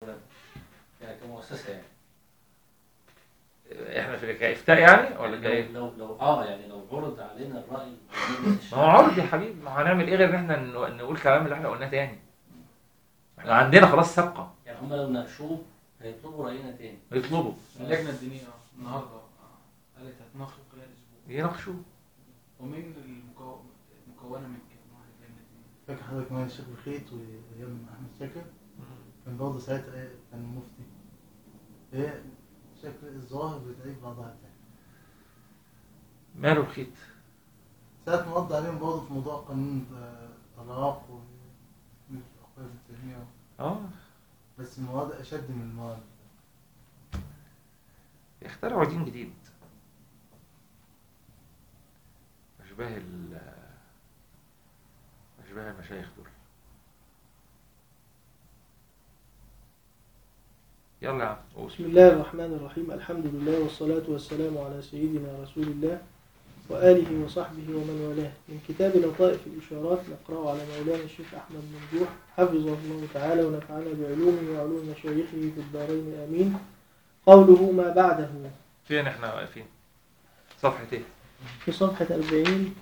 يعني كمؤسسه يعني احنا في كافتاء يعني ولا لو كايه لو لو اه يعني لو عرض علينا الراي من مجلس ما هو عرض يا حبيبي ما هو هنعمل ايه غير ان احنا ن- نقول كلام اللي احنا قلناه تاني احنا عندنا خلاص سابقه يعني هم لو ناقشوه هيطلبوا راينا تاني يطلبوا اللجنه الدينيه آه، النهارده آه، قالت هتناقش خلال اسبوع يناقشوا ومين المكو- المكونه من كام واحد اللجنه الدينيه؟ فاكر حضرتك معايا الشيخ بخيت وايام احمد شاكر كان برضه ساعتها إيه، كان مفتي هي شكل الظواهر بتعيب بعضها تاني ماله الخيط ساعة ما قضى عليهم برضه في موضوع قانون الطلاق و أخويا ابن تيمية اه بس المواد أشد من المواد اخترعوا دين جديد اشباه ال اشباه المشايخ دول يلا يا عم قول. بسم الله الرحمن الرحيم الحمد لله والصلاة والسلام على سيدنا رسول الله وآله وصحبه ومن والاه من كتاب لطائف الإشارات نقرأه على مولانا الشيخ أحمد ممدوح حفظه الله تعالى ونفعنا بعلومه وعلوم مشايخه في الدارين آمين قوله ما بعده فين احنا واقفين صفحة ايه في صفحة 40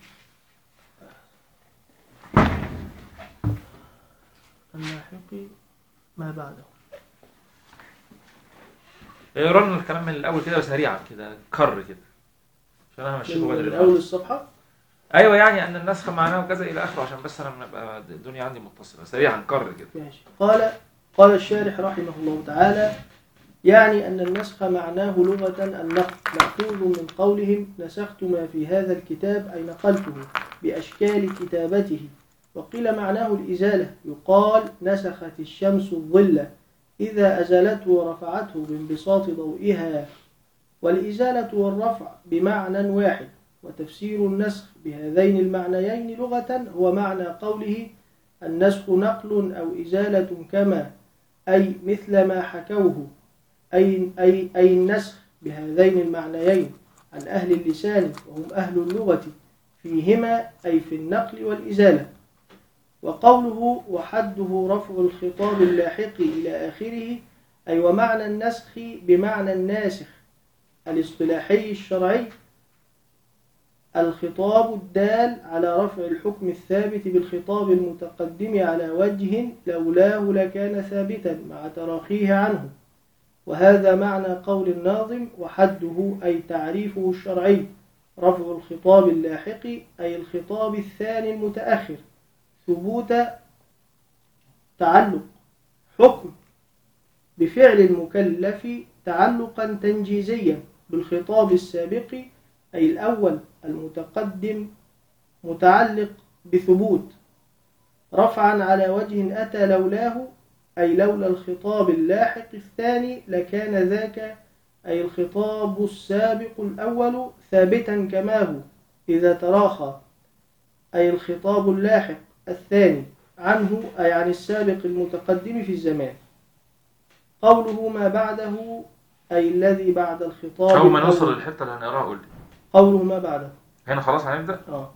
اللاحق ما بعده اقرا لنا الكلام من الاول كده سريعا كده كر كده عشان انا همشيكوا بدري من النهاردة. أول الصفحة ايوه يعني ان النسخ معناه وكذا الى اخره عشان بس انا ابقى الدنيا عندي متصله سريعا كر كده ماشي قال قال الشارح رحمه الله تعالى يعني أن النسخ معناه لغة النقل مأخوذ من قولهم نسخت ما في هذا الكتاب أي نقلته بأشكال كتابته وقيل معناه الإزالة يقال نسخت الشمس الظل إذا أزالته ورفعته بانبساط ضوئها والإزالة والرفع بمعنى واحد وتفسير النسخ بهذين المعنيين لغة هو معنى قوله النسخ نقل أو إزالة كما أي مثل ما حكوه أي, أي, أي النسخ بهذين المعنيين عن أهل اللسان وهم أهل اللغة فيهما أي في النقل والإزالة وقوله وحده رفع الخطاب اللاحق إلى آخره أي ومعنى النسخ بمعنى الناسخ الاصطلاحي الشرعي الخطاب الدال على رفع الحكم الثابت بالخطاب المتقدم على وجه لولاه لكان ثابتا مع تراخيه عنه وهذا معنى قول الناظم وحده أي تعريفه الشرعي رفع الخطاب اللاحق أي الخطاب الثاني المتأخر ثبوت تعلق حكم بفعل المكلف تعلقا تنجيزيا بالخطاب السابق أي الأول المتقدم متعلق بثبوت رفعا على وجه أتى لولاه أي لولا الخطاب اللاحق الثاني لكان ذاك أي الخطاب السابق الأول ثابتا كما هو إذا تراخى أي الخطاب اللاحق الثاني عنه أي عن السابق المتقدم في الزمان قوله ما بعده أي الذي بعد الخطاب اول ما نوصل الأول. للحته اللي هنقراها قول لي قوله ما بعده هنا خلاص هنبدا آه.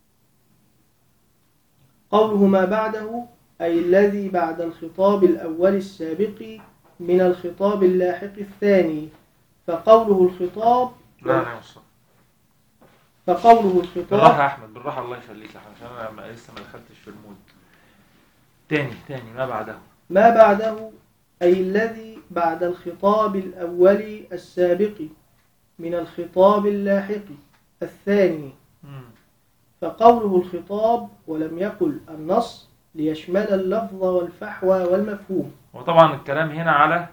قوله ما بعده أي الذي بعد الخطاب الأول السابق من الخطاب اللاحق الثاني فقوله الخطاب لا انا وصل فقوله بالراحه الخطاب يا احمد بالراحه الله يخليك يا احمد عشان انا ما- لسه ما دخلتش في المود تاني تاني ما بعده ما بعده أي الذي بعد الخطاب الأول السابق من الخطاب اللاحق الثاني مم. فقوله الخطاب ولم يقل النص ليشمل اللفظ والفحوى والمفهوم وطبعا الكلام هنا على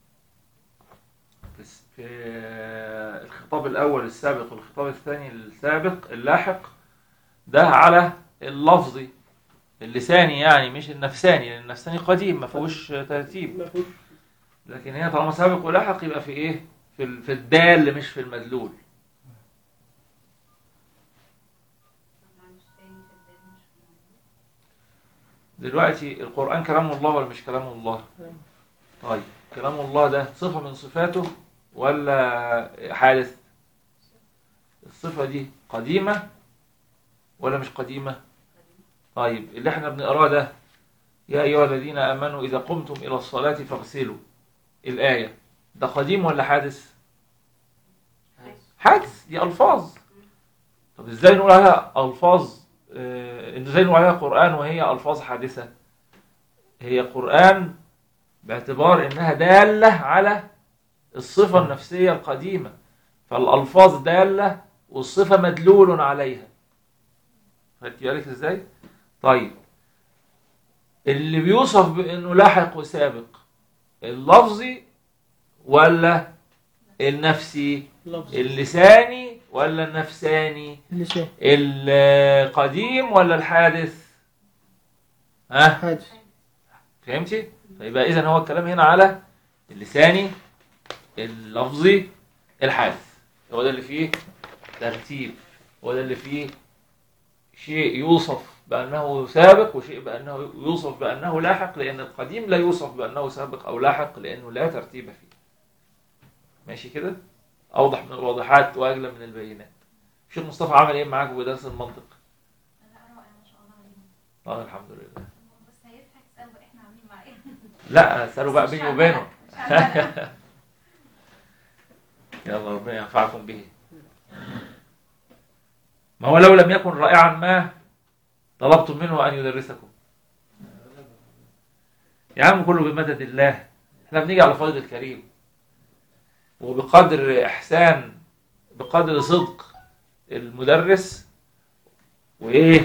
بس في الخطاب الأول السابق والخطاب الثاني السابق اللاحق ده على اللفظي اللساني يعني مش النفساني لأن النفساني قديم ما فيهوش ترتيب مفهوم لكن هنا طالما سابق ولاحق يبقى في ايه في ال- في الدال مش في المدلول دلوقتي القرآن كلام الله ولا مش كلام الله طيب كلام الله ده صفة من صفاته ولا حادث الصفة دي قديمة ولا مش قديمة طيب اللي احنا بنقراه ده يا أيها الذين آمنوا إذا قمتم إلى الصلاة فاغسلوا الآية ده قديم ولا حادث؟ حادث دي ألفاظ طب إزاي نقول عليها ألفاظ آه، إزاي نقول عليها قرآن وهي ألفاظ حادثة؟ هي قرآن باعتبار إنها دالة على الصفة النفسية القديمة فالألفاظ دالة والصفة مدلول عليها خدت بالك إزاي؟ طيب اللي بيوصف بانه لاحق وسابق اللفظي ولا النفسي لفظ اللساني ولا النفساني اللسان القديم ولا الحادث ها حادث فهمتي فيبقى اذا هو الكلام هنا على اللساني اللفظي الحادث هو ده اللي فيه ترتيب هو ده اللي فيه شيء يوصف بأنه سابق وشيء بأنه يوصف بأنه لاحق لأن القديم لا يوصف بأنه سابق أو لاحق لأنه لا ترتيب فيه ماشي كده أوضح من الواضحات وأجلى من البينات الشيخ مصطفى عمل إيه معاك بدرس المنطق لا رائع ما شاء الله عليهم آه الحمد لله بس هيضحك تسأله احنا عاملين معاه ايه لا اسأله بقى مش بيني عارفة. وبينه مش عارفة. يلا ربنا ينفعكم به ما هو لو لم يكن رائعا ما طلبتم منه أن يدرسكم يا عم كله بمدد الله احنا بنيجي على فضل الكريم وبقدر إحسان بقدر صدق المدرس وإيه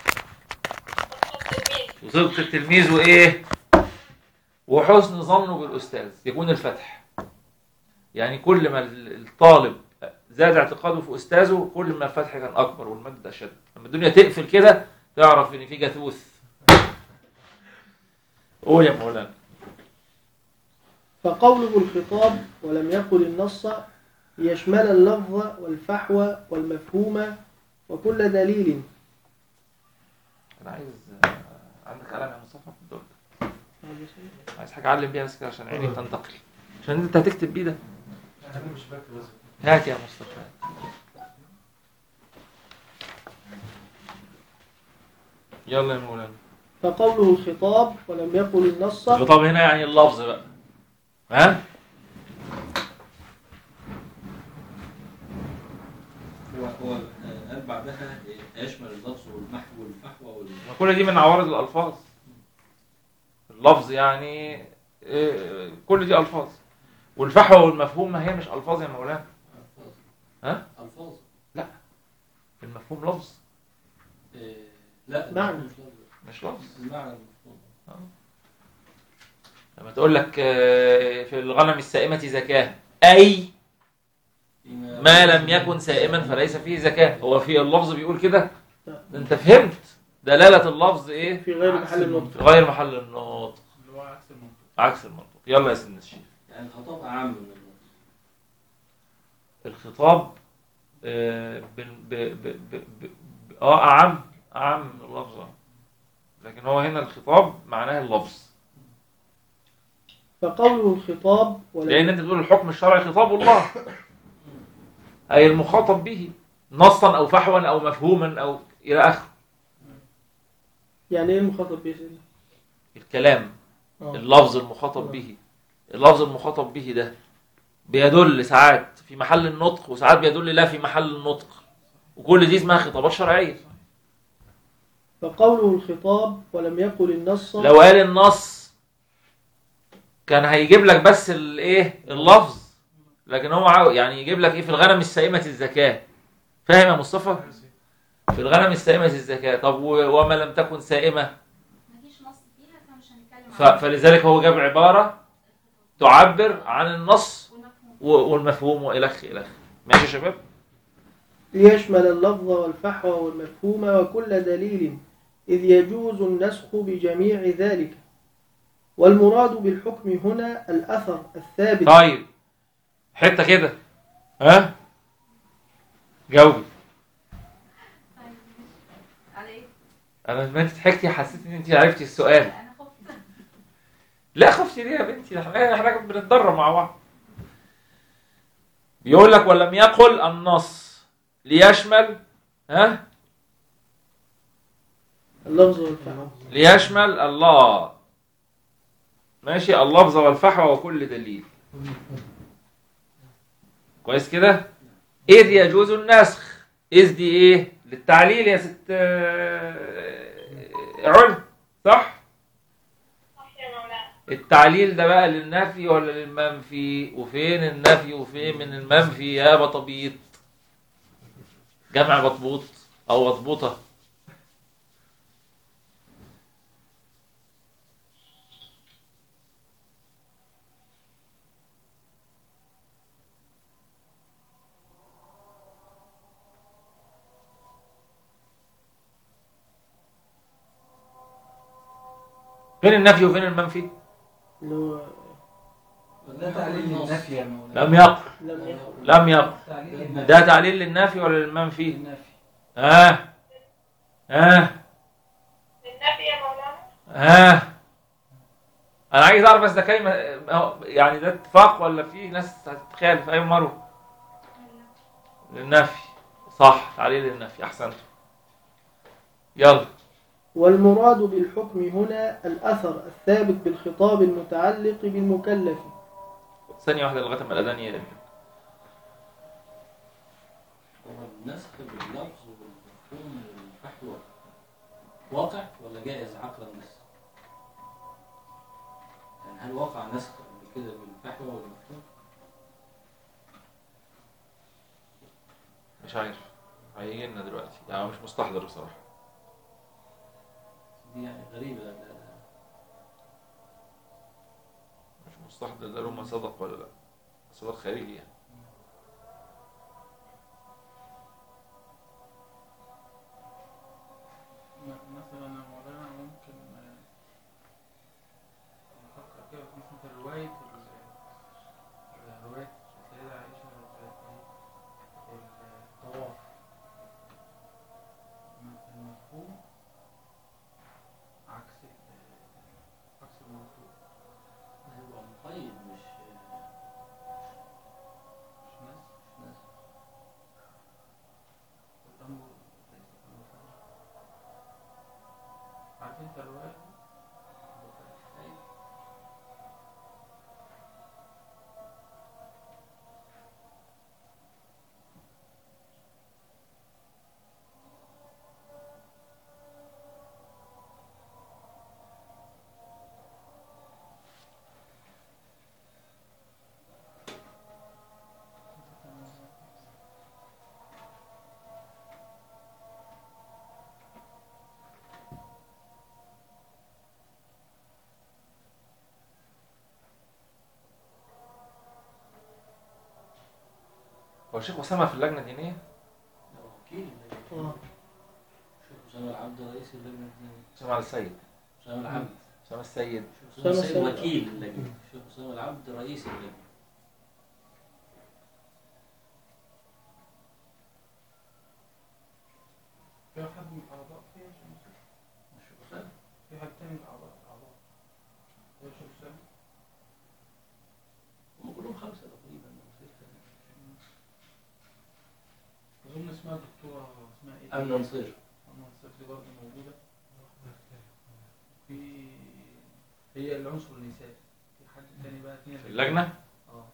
وصدق التلميذ وإيه وحسن ظنه بالأستاذ يكون الفتح يعني كل ما الطالب زاد اعتقاده في أستاذه كل ما الفتح كان أكبر والمد أشد لما الدنيا تقفل كده تعرف إن في جاثوث قول يا مولانا فقوله الخطاب ولم يقل النص يشمل اللفظ والفحوى والمفهوم وكل دليل أنا عايز عندك قلم يا مصطفى في الدور عايز حاجة أعلم بيها بس كده عشان عيني تنتقل عشان أنت هتكتب بيه ده انا مش فاكر بس هات يا مصطفى يلا يا مولانا فقوله الخطاب ولم يقل النص الخطاب هنا يعني اللفظ بقى ها هو هو آه، قال بعدها آه، يشمل اللفظ والمحو والفحوى وال ما كل دي من عوارض الألفاظ اللفظ يعني إيه، كل دي ألفاظ والفحوى والمفهوم ما هي مش ألفاظ يا مولانا ألفاظ ها؟ ألفاظ المفهوم لفظ آه، لا معنى. مش لفظ. مش لفظ المعنى المفهوم لما تقول لك آه، في الغنم السائمة زكاة أي فيما- ما لم يكن سائما فليس فيه زكاة هو في اللفظ بيقول كده لا. انت فهمت دلالة اللفظ ايه في غير عكس محل النطق في غير محل النطق اللي هو عكس المنطق عكس المنطق يلا يا سيدنا الشيخ يعني الخطاب أعم من اللفظ الخطاب آه، بال- ب- ب- ب- ب- ب- اه اعم اعم من اللفظ آه. لكن هو هنا الخطاب معناه اللفظ فقوله الخطاب ولم لان انت بتقول الحكم الشرعي خطاب الله اي المخاطب به نصا او فحوا او مفهوما او الى اخره يعني ايه المخاطب به سيدنا؟ الكلام آه. اللفظ المخاطب به اللفظ المخاطب به ده بيدل ساعات في محل النطق وساعات بيدل لا في محل النطق وكل دي اسمها خطابات شرعيه فقوله الخطاب ولم يقل النص لو قال النص كان هيجيب لك بس الايه اللفظ لكن هو عاو- يعني يجيب لك ايه في الغنم السائمه الزكاه فاهم يا مصطفى في الغنم السائمه الزكاه طب و- وما لم تكن سائمه مفيش نص فيها فمش هنتكلم ف- عنها. فلذلك هو جاب عباره تعبر عن النص والمفهوم و- والمفهوم والخ الخ ماشي يا شباب ليشمل اللفظ والفحوى والمفهوم وكل دليل إذ يجوز النسخ بجميع ذلك والمراد بالحكم هنا الأثر الثابت طيب حته كده ها جاوبي طيب ماشي. على ايه؟ انا لما انت ضحكتي حسيت ان انت عرفتي السؤال انا خفت لا خفتي ليه يا بنتي احنا احنا بنتدرب مع بعض بيقول لك ولم يقل النص ليشمل ها اللفظ والفحوى ليشمل الله ماشي اللفظ والفحوى وكل دليل كويس كده إذ يجوز النسخ إذ دي إيه للتعليل يا ست آه، علا صح التعليل ده بقى للنفي ولا للمنفي وفين النفي وفين من المنفي يا بطبيط جمع بطبوط او بطبوطه فين النفي وفين المنفي اللي هو ده تعليل للنفي يا مولانا لم يقل لم يقل لم يقل تعليل للنفي ده تعليل للنفي ولا للمنفي للنفي ها ها ها انا عايز اعرف بس ده كلمه يعني ده اتفاق ولا في ناس هتتخالف ايوه مروه للنفي صح تعليل للنفي احسنت يلا والمراد بالحكم هنا الأثر الثابت بالخطاب المتعلق بالمكلف ثانيه واحده لغايه ما الاذان يقل هو النسخ باللفظ والمفهوم والفحوى واقع ولا جائز عقلا بس؟ يعني هل وقع نسخ قبل كده بالفحوى والمفهوم؟ مش عارف هيجي لنا دلوقتي يعني مش مستحضر بصراحه دي يعني غريبة ده- ده- مش مستحضر ده لهم صدق ولا لا صدق خارجي يعني م- مثلا يا مولانا ممكن آه، نفكر كده مثلا في رواية ال- آه، رواية السيدة عائشة بتاعت إيه؟ الطواف م- المفهوم عكس ال- عكس المفهوم هيبقى مقيد مش مش ناس مش نسخ الأمر ليس كمثله عارف انت الرواية دي؟ أيوة. هو الشيخ اسامه في اللجنه الدينيه هو وكيل آه. شوف أسامة العبد رئيس اللجنة الدينية اسامه على السيد أسامة العبد اسامه السيد شوف أسامة أسامة السيد السيد. وكيل اللجنة شوف أسامة العبد رئيس اللجنة في حد من الأعضاء فيها شمس شوف أسامة في حد تاني من الأعضاء الأعضاء هو شوف سامي هم كلهم خمسة تقريبا أو ستة أظن اسمها دكتورة اسمها إيه؟ أمن نصير أمن نصير دي برضه موجودة في هي العنصر النسائي في حد تاني بقى اتنين في اللجنه اه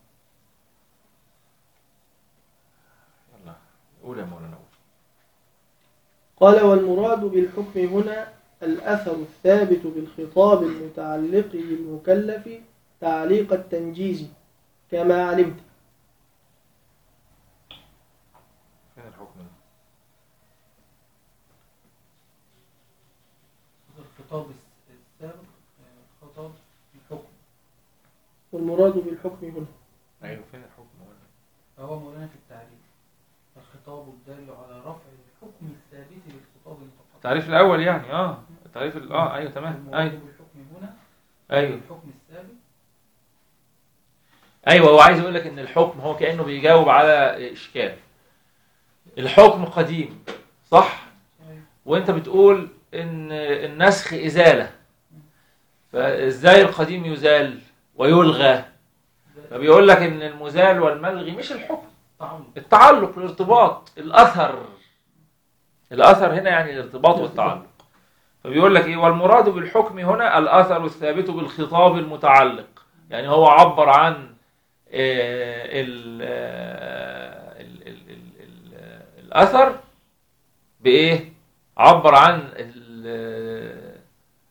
يلا قول يا مولانا قول قال والمراد بالحكم هنا الأثر الثابت بالخطاب المتعلق بالمكلف تعليق التنجيز كما علمت فين الحكم ده الخطاب الس- السابق آه، خطاب الحكم والمراد بالحكم هنا ايوه فين الحكم ولا فهو مولانا في التعريف الخطاب الدال على رفع الحكم الثابت بالخطاب المتقدم التعريف الاول يعني اه التعريف ال- اه ايوه تمام المراد ايوه بالحكم هنا ايوه الحكم الثابت ايوه هو عايز يقول لك ان الحكم هو كانه بيجاوب على اشكال الحكم قديم صح أيوة. وانت بتقول ان النسخ ازاله فازاي القديم يزال ويلغى ده فبيقول لك ان المزال والملغي مش الحكم تعلق التعلق الارتباط الاثر الاثر هنا يعني الارتباط والتعلق فبيقول لك ايه والمراد بالحكم هنا الاثر الثابت بالخطاب المتعلق يعني هو عبر عن آه، ال آه، ال- ال- ال- ال- الاثر بايه عبر عن ال-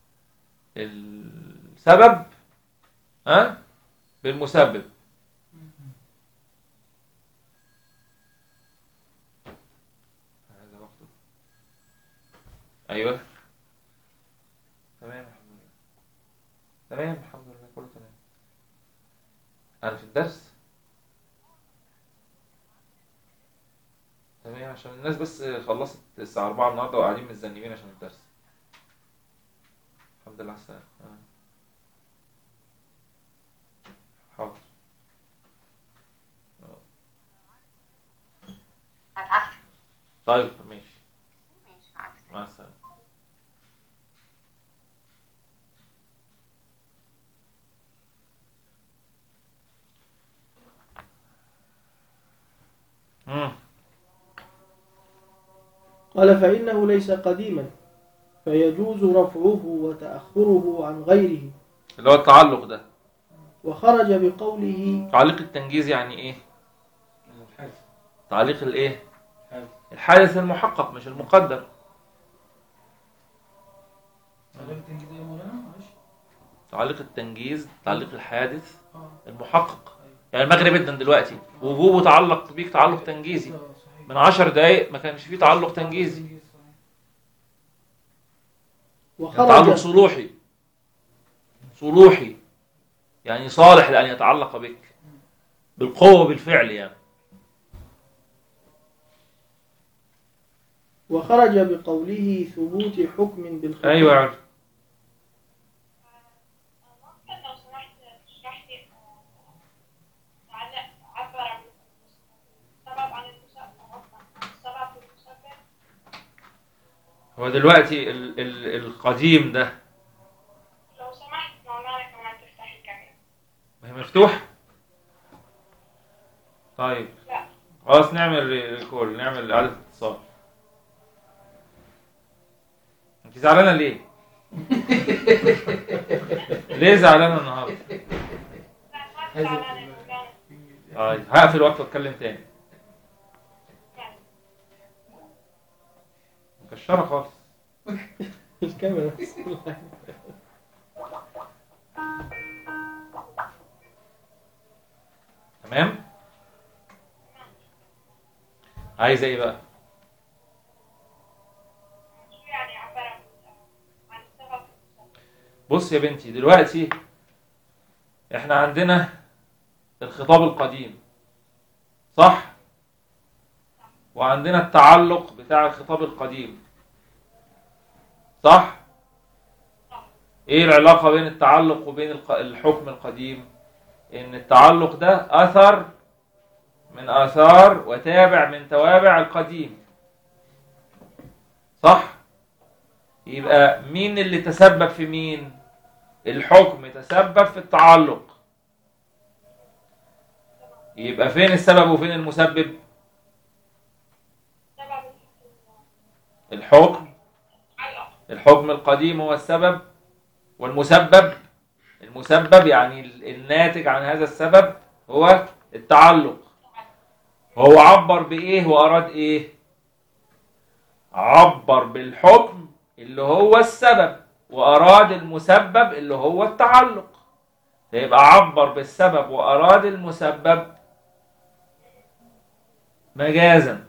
السبب ها بالمسبب هذا وقته ايوه تمام الحمد لله تمام الحمد لله كله تمام انا في الدرس تمام عشان الناس بس خلصت الساعة 4 النهارده وقاعدين متذنبين عشان الدرس الحمد لله على السلامة آه. حاضر آه. طيب ماشي مع السلامة مم. قال فإنه ليس قديما فيجوز رفعه وتأخره عن غيره اللي هو التعلق ده وخرج بقوله تعليق التنجيز يعني ايه الحادث تعليق الايه الحادث الحادث المحقق مش المقدر تعليق التنجيز ايه يا مولانا معلش تعليق التنجيز تعليق الحادث اه المحقق ايوه يعني المغرب جدا دلوقتي وجوبه تعلق بيك تعلق تنجيزي آه، صحيح من عشر دقايق ما كانش فيه تعلق تنجيزي صحيح. كان تعلق وخرج صلوحي صلوحي يعني صالح لأن يتعلق بك بالقوة بالفعل يعني وخرج بقوله ثبوت حكم بالخطاب أيوة يا عرف ممكن لو سمحت تشرح لي تعلق عبر عن السبب عن المسبب السبب والمسبب هو دلوقتي ال ال القديم ده لو سمحت مولانا كمان تفتح الكاميرا ما هي مفتوح طيب لا. خلاص نعمل ريكول نعمل إعادة اتصال انت زعلانة ليه؟ ليه زعلانة النهاردة؟ لا ما زعلانة يا مولانا طيب هقفل وقت واتكلم تاني مكشرة خالص الكاميرا تمام؟ عايزة ايه بقى؟ شو يعني عبر عن عن السبب والمسبب بص يا بنتي دلوقتي احنا عندنا الخطاب القديم صح وعندنا التعلق بتاع الخطاب القديم صح ايه العلاقة بين التعلق وبين الق- الحكم القديم ان التعلق ده اثر من اثار وتابع من توابع القديم صح يبقى مين اللي تسبب في مين الحكم تسبب في التعلق يبقى فين السبب وفين المسبب سبب الحكم التعلق الحكم القديم هو السبب والمسبب المسبب يعني ال- الناتج عن هذا السبب هو التعلق هو عبر بإيه وأراد إيه عبر بالحكم اللي هو السبب وأراد المسبب اللي هو التعلق فيبقى عبر بالسبب وأراد المسبب مجازا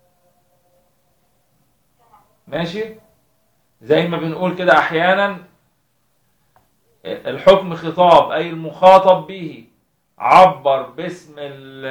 ماشي زي ما بنقول كده احيانا الحكم خطاب اي المخاطب به عبر باسم ال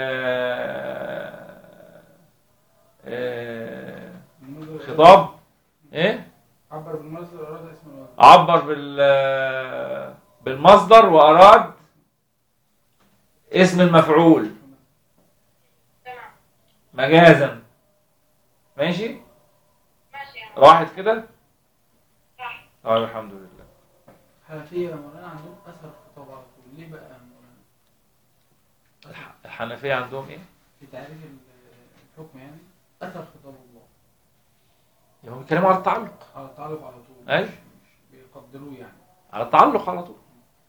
آه، خطاب ايه عبر بالمصدر اراد اسم الوضع عبر بال بالمصدر واراد اسم المفعول تمام مجازا ماشي ماشي يا راحت كده صح اه الحمد لله حنفية يا مولانا عندهم اثر خطاب على طول ليه بقى يا مولانا؟ الح- الحنفية عندهم ايه في تعريف ال- الحكم يعني اثر خطاب الله يبقى بيتكلموا على التعلق على التعلق على طول أي. بيقدروه يعني على التعلق على طول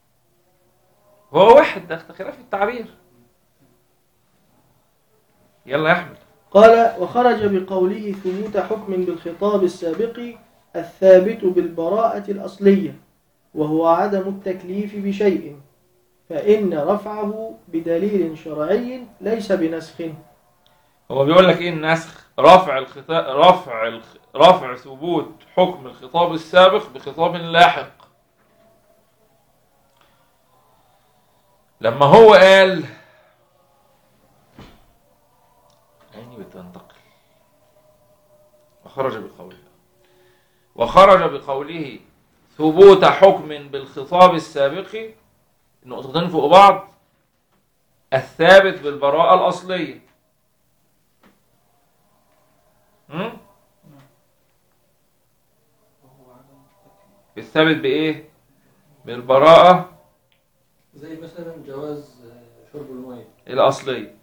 هو واحد ده اختلاف التعبير يلا يا احمد قال وخرج بقوله ثبوت حكم بالخطاب السابق الثابت بالبراءة الأصلية وهو عدم التكليف بشيء فإن رفعه بدليل شرعي ليس بنسخ هو بيقول لك ايه النسخ رفع الخطاب رفع الخ... رفع ثبوت حكم الخطاب السابق بخطاب لاحق لما هو قال عيني بتنتقل وخرج بقوله وخرج بقوله ثبوت حكم بالخطاب السابق النقطتين فوق بعض الثابت بالبراءة الأصلية م? وهو عدم التكليف. الثابت بإيه؟ بالبراءة زي مثلا جواز آه، شرب المية الأصلية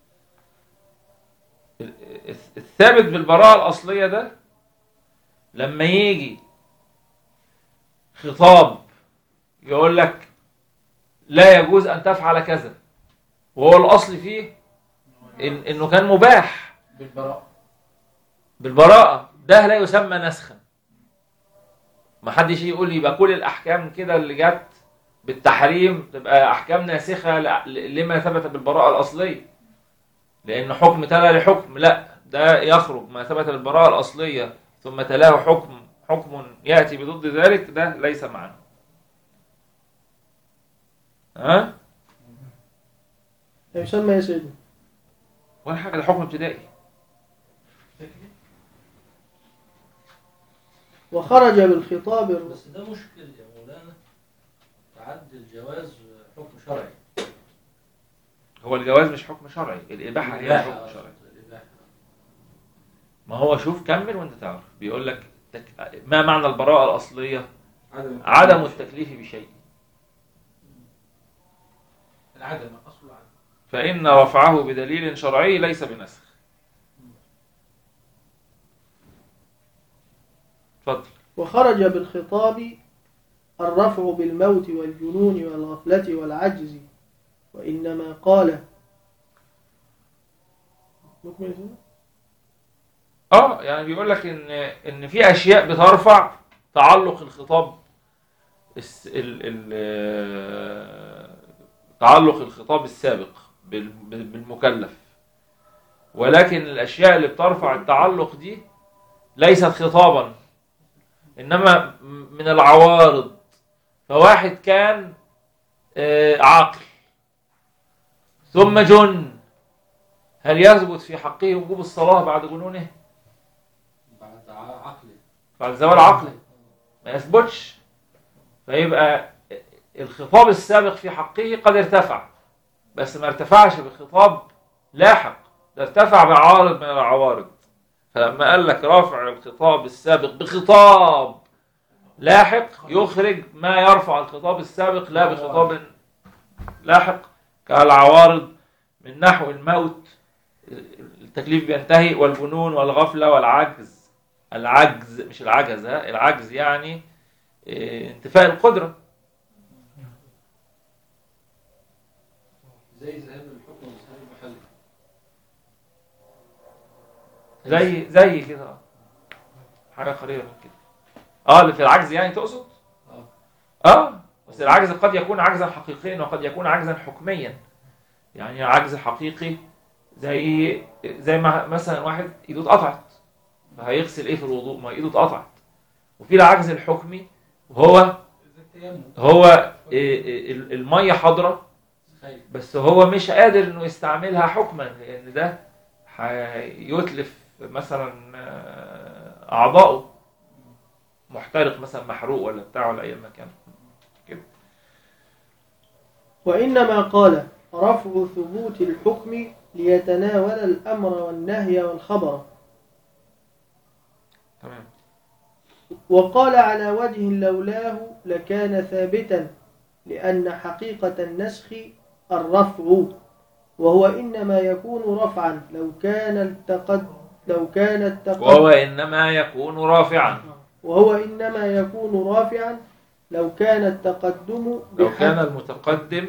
ال- الث- الثابت بالبراءة الأصلية ده لما يجي خطاب يقول لك لا يجوز أن تفعل كذا وهو الأصل فيه إن إنه كان مباح بالبراءة بالبراءة ده لا يسمى نسخا ما حدش يقول يبقى كل الأحكام كده اللي جت بالتحريم تبقى أحكام ناسخة ل- لما ثبت بالبراءة الأصلية لأن حكم تلا لحكم لا ده يخرج ما ثبت بالبراءة الأصلية ثم تلاه حكم حكم يأتي بضد ذلك ده ليس معنى ها يسمى يا سيدنا ولا حاجة ده حكم ابتدائي وخرج بالخطاب الر- بس ده مشكل يا مولانا تعدي الجواز حكم شرعي هو الجواز مش حكم شرعي الإباحة هي الإباحة حكم شرعي أقصد، الإباحة. ما هو شوف كمل وانت تعرف بيقول لك تك... ما معنى البراءة الأصلية عدم عدم التكليف بشيء العدم أصل العدم فإن رفعه بدليل شرعي ليس بنسخ اتفضل وخرج بالخطاب الرفع بالموت والجنون والغفلة والعجز وإنما قال نكمل يا سيدنا؟ اه يعني بيقول لك ان ان في اشياء بترفع تعلق الخطاب الس... ال... ال... آه، تعلق الخطاب السابق بال... بال- بالمكلف ولكن الاشياء اللي بترفع التعلق دي ليست خطابا انما م- من العوارض فواحد كان آه، عاقل ثم جن هل يثبت في حقه وجوب الصلاة بعد جنونه؟ بعد ع- عقلي بعد زوال عقله ما يثبتش فيبقى الخطاب السابق في حقه قد ارتفع بس ما ارتفعش بخطاب لاحق ده ارتفع بعارض من العوارض فلما قال لك رافع الخطاب السابق بخطاب لاحق يخرج ما يرفع الخطاب السابق لا بخطاب لاحق كالعوارض من نحو الموت التكليف بينتهي والجنون والغفلة والعجز العجز مش العجز ها العجز يعني إيه، انتفاء القدرة زي ذهاب الحكم والذهاب المحلي زي زي كده حاجة قريبة من كده اه اللي في العجز يعني تقصد اه اه بس العجز قد يكون عجزا حقيقيا وقد يكون عجزا حكميا يعني عجز حقيقي زي زي ما مثلا واحد ايده اتقطعت فهيغسل ايه في الوضوء ما ايده اتقطعت وفي العجز الحكمي وهو زي التيمم هو إيه، إيه، الميه حاضره خايف بس هو مش قادر انه يستعملها حكما لان ده هيتلف مثلا آه، اعضائه محترق مثلا محروق ولا بتاع ولا اي مكان وإنما قال رفع ثبوت الحكم ليتناول الأمر والنهي والخبر تمام وقال على وجه لولاه لكان ثابتا لأن حقيقة النسخ الرفع وهو إنما يكون رفعا لو كان التقد لو كان التقدم وهو إنما يكون رافعا وهو إنما يكون رافعا لو كان التقدم لو كان بحد المتقدم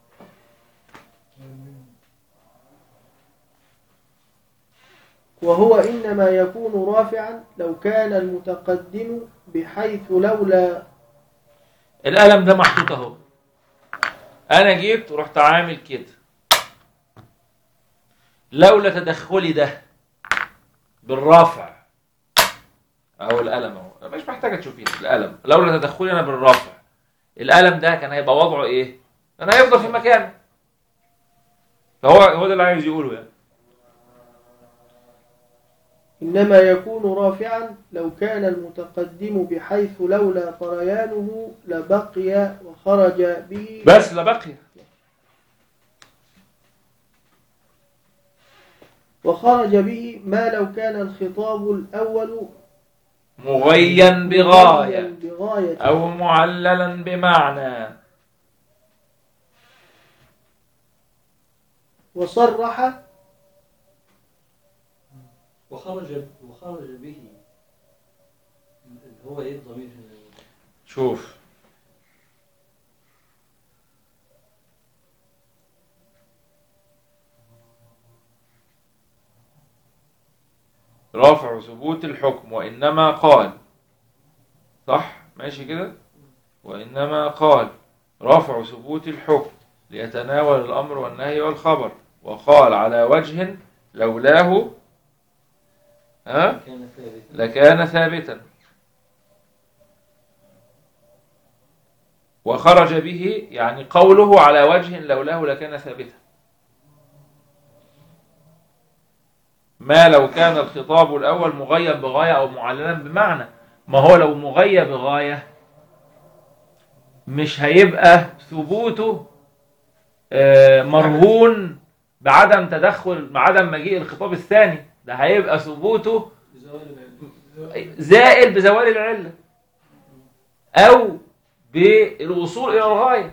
وهو إنما يكون رافعا لو كان المتقدم بحيث لولا القلم ده محطوط اهو انا جيت ورحت عامل كده لولا تدخلي ده بالرفع اهو القلم اهو مش محتاجه تشوفيه القلم لولا تدخلي انا بالرفع القلم ده كان هيبقى وضعه ايه كان هيفضل في مكانه فهو هو ده اللي عايز يقوله يعني إنما يكون رافعا لو كان المتقدم بحيث لولا طريانه لبقي وخرج به بس لا بقي وخرج به ما لو كان الخطاب الأول مغيا بغايه بغاية او معللا بمعنى وصرح وخرج وخرج به اللي هو ايه الضمير هنا شوف رافع ثبوت الحكم وإنما قال صح ماشي كده وإنما قال رافع ثبوت الحكم ليتناول الأمر والنهي والخبر وقال على وجه لولاه ها كان ثابتا لكان ثابتا وخرج به يعني قوله على وجه لولاه لكان ثابتا ما لو كان الخطاب الأول مغيب بغاية أو معللا بمعنى ما هو لو مغيب بغاية مش هيبقى ثبوته آه، مرهون بعدم تدخل بعدم مجيء الخطاب الثاني ده هيبقى ثبوته بزوال العلم زائل بزوال العلة أو بالوصول إلى الغاية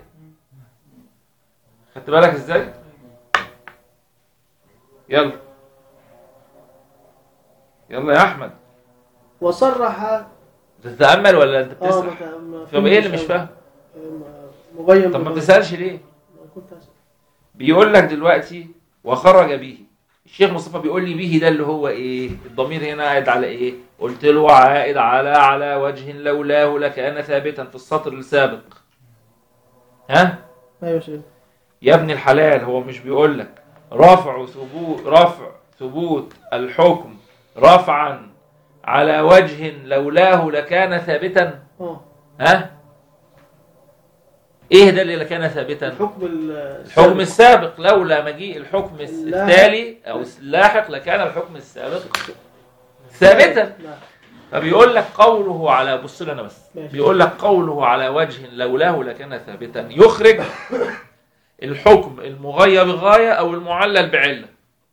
خدت بالك إزاي؟ يلا يلا يا أحمد وصرح تتأمل ولا أنت اه بتسرح؟ ما- ما طب إيه اللي فهمتش مش فاهم؟ آه، مغيب طب ما بغاية. بتسألش ليه؟ كنت أسأل. بيقول لك دلوقتي وخرج به الشيخ مصطفى بيقول لي به ده اللي هو ايه الضمير هنا قاعد على ايه قلت له عائد على على وجه لولاه لكان ثابتا في السطر السابق ها ايوه سيدي يا ابن الحلال هو مش بيقول لك رفع ثبوت رفع ثبوت الحكم رفعا على وجه لولاه لكان ثابتا اه ها ايه ده اللي لكان ثابتا الحكم ال- الحكم السابق لولا مجيء الحكم اللاحق. التالي او اللاحق لكان الحكم السابق ثابتا نعم. فبيقول لك قوله على بص لي انا بس ماشي. بيقول لك قوله على وجه لولاه لكان ثابتا يخرج الحكم المغيب غايه او المعلل بعله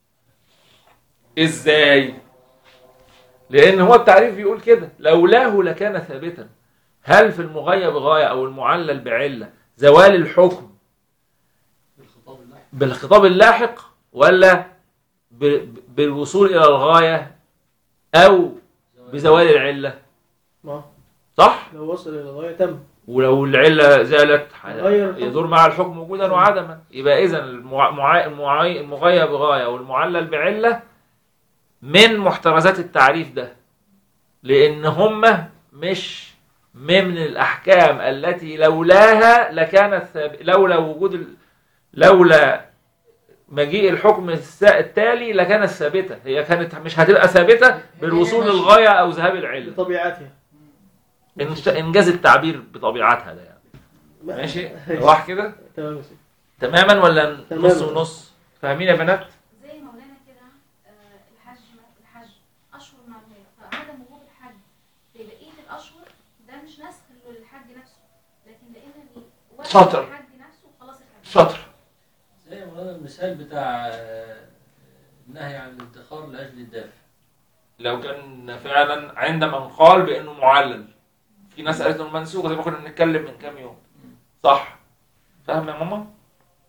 ازاي لان هو التعريف بيقول كده لولاه لكان ثابتا هل في المغيب غايه او المعلل بعله زوال الحكم بالخطاب اللاحق بالخطاب اللاحق ولا ب- بالوصول الى الغايه او بزوال العله ما صح لو وصل الى الغايه تم ولو العله زالت غير الحكم. يدور مع الحكم وجودا وعدما يبقى اذا المع... مع... المع... المغيب غايه والمعلل بعله من محترزات التعريف ده لان هم مش من الاحكام التي لولاها لكانت ثاب... لولا وجود ال... لولا مجيء الحكم الس- التالي لكانت ثابته هي كانت مش هتبقى ثابته بالوصول للغايه او ذهاب العله بطبيعتها إنش- انجاز التعبير بطبيعتها ده يعني ماشي راح كده تمام يا سيدي تماما ولا تمام. نص ونص فاهمين يا بنات زي مولانا كده آه، الحج الحج اشهر معلومات فعدم وجود الحج في بقيه الاشهر ده مش نسخ للحج نفسه لكن لان وقت شاطر. الحج نفسه خلاص الحج شاطر زي مولانا المثال بتاع آه، النهي عن الادخار لاجل الدافع لو كان فعلا عند من قال بانه معلل في ناس قالت انه منسوخ زي ما كنا بنتكلم من كام يوم صح فاهم يا ماما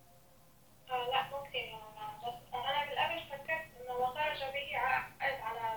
آه لا ممكن يعني بس انا من قبل فكرت انه وخرج به عائد على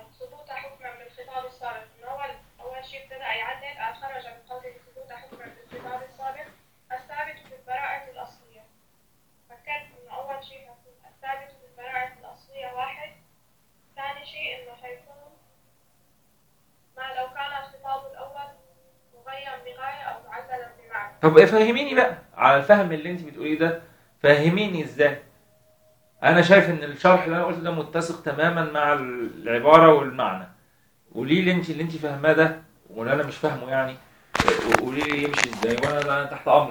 طب فهميني بقى على الفهم اللي انت بتقوليه ده فهميني ازاي انا شايف ان الشرح اللي انا قلته ده متسق تماما مع العباره والمعنى قولي لي انت اللي انت فاهماه ده واللي انا مش فاهمه يعني قولي لي يمشي ازاي وانا أنا تحت امرك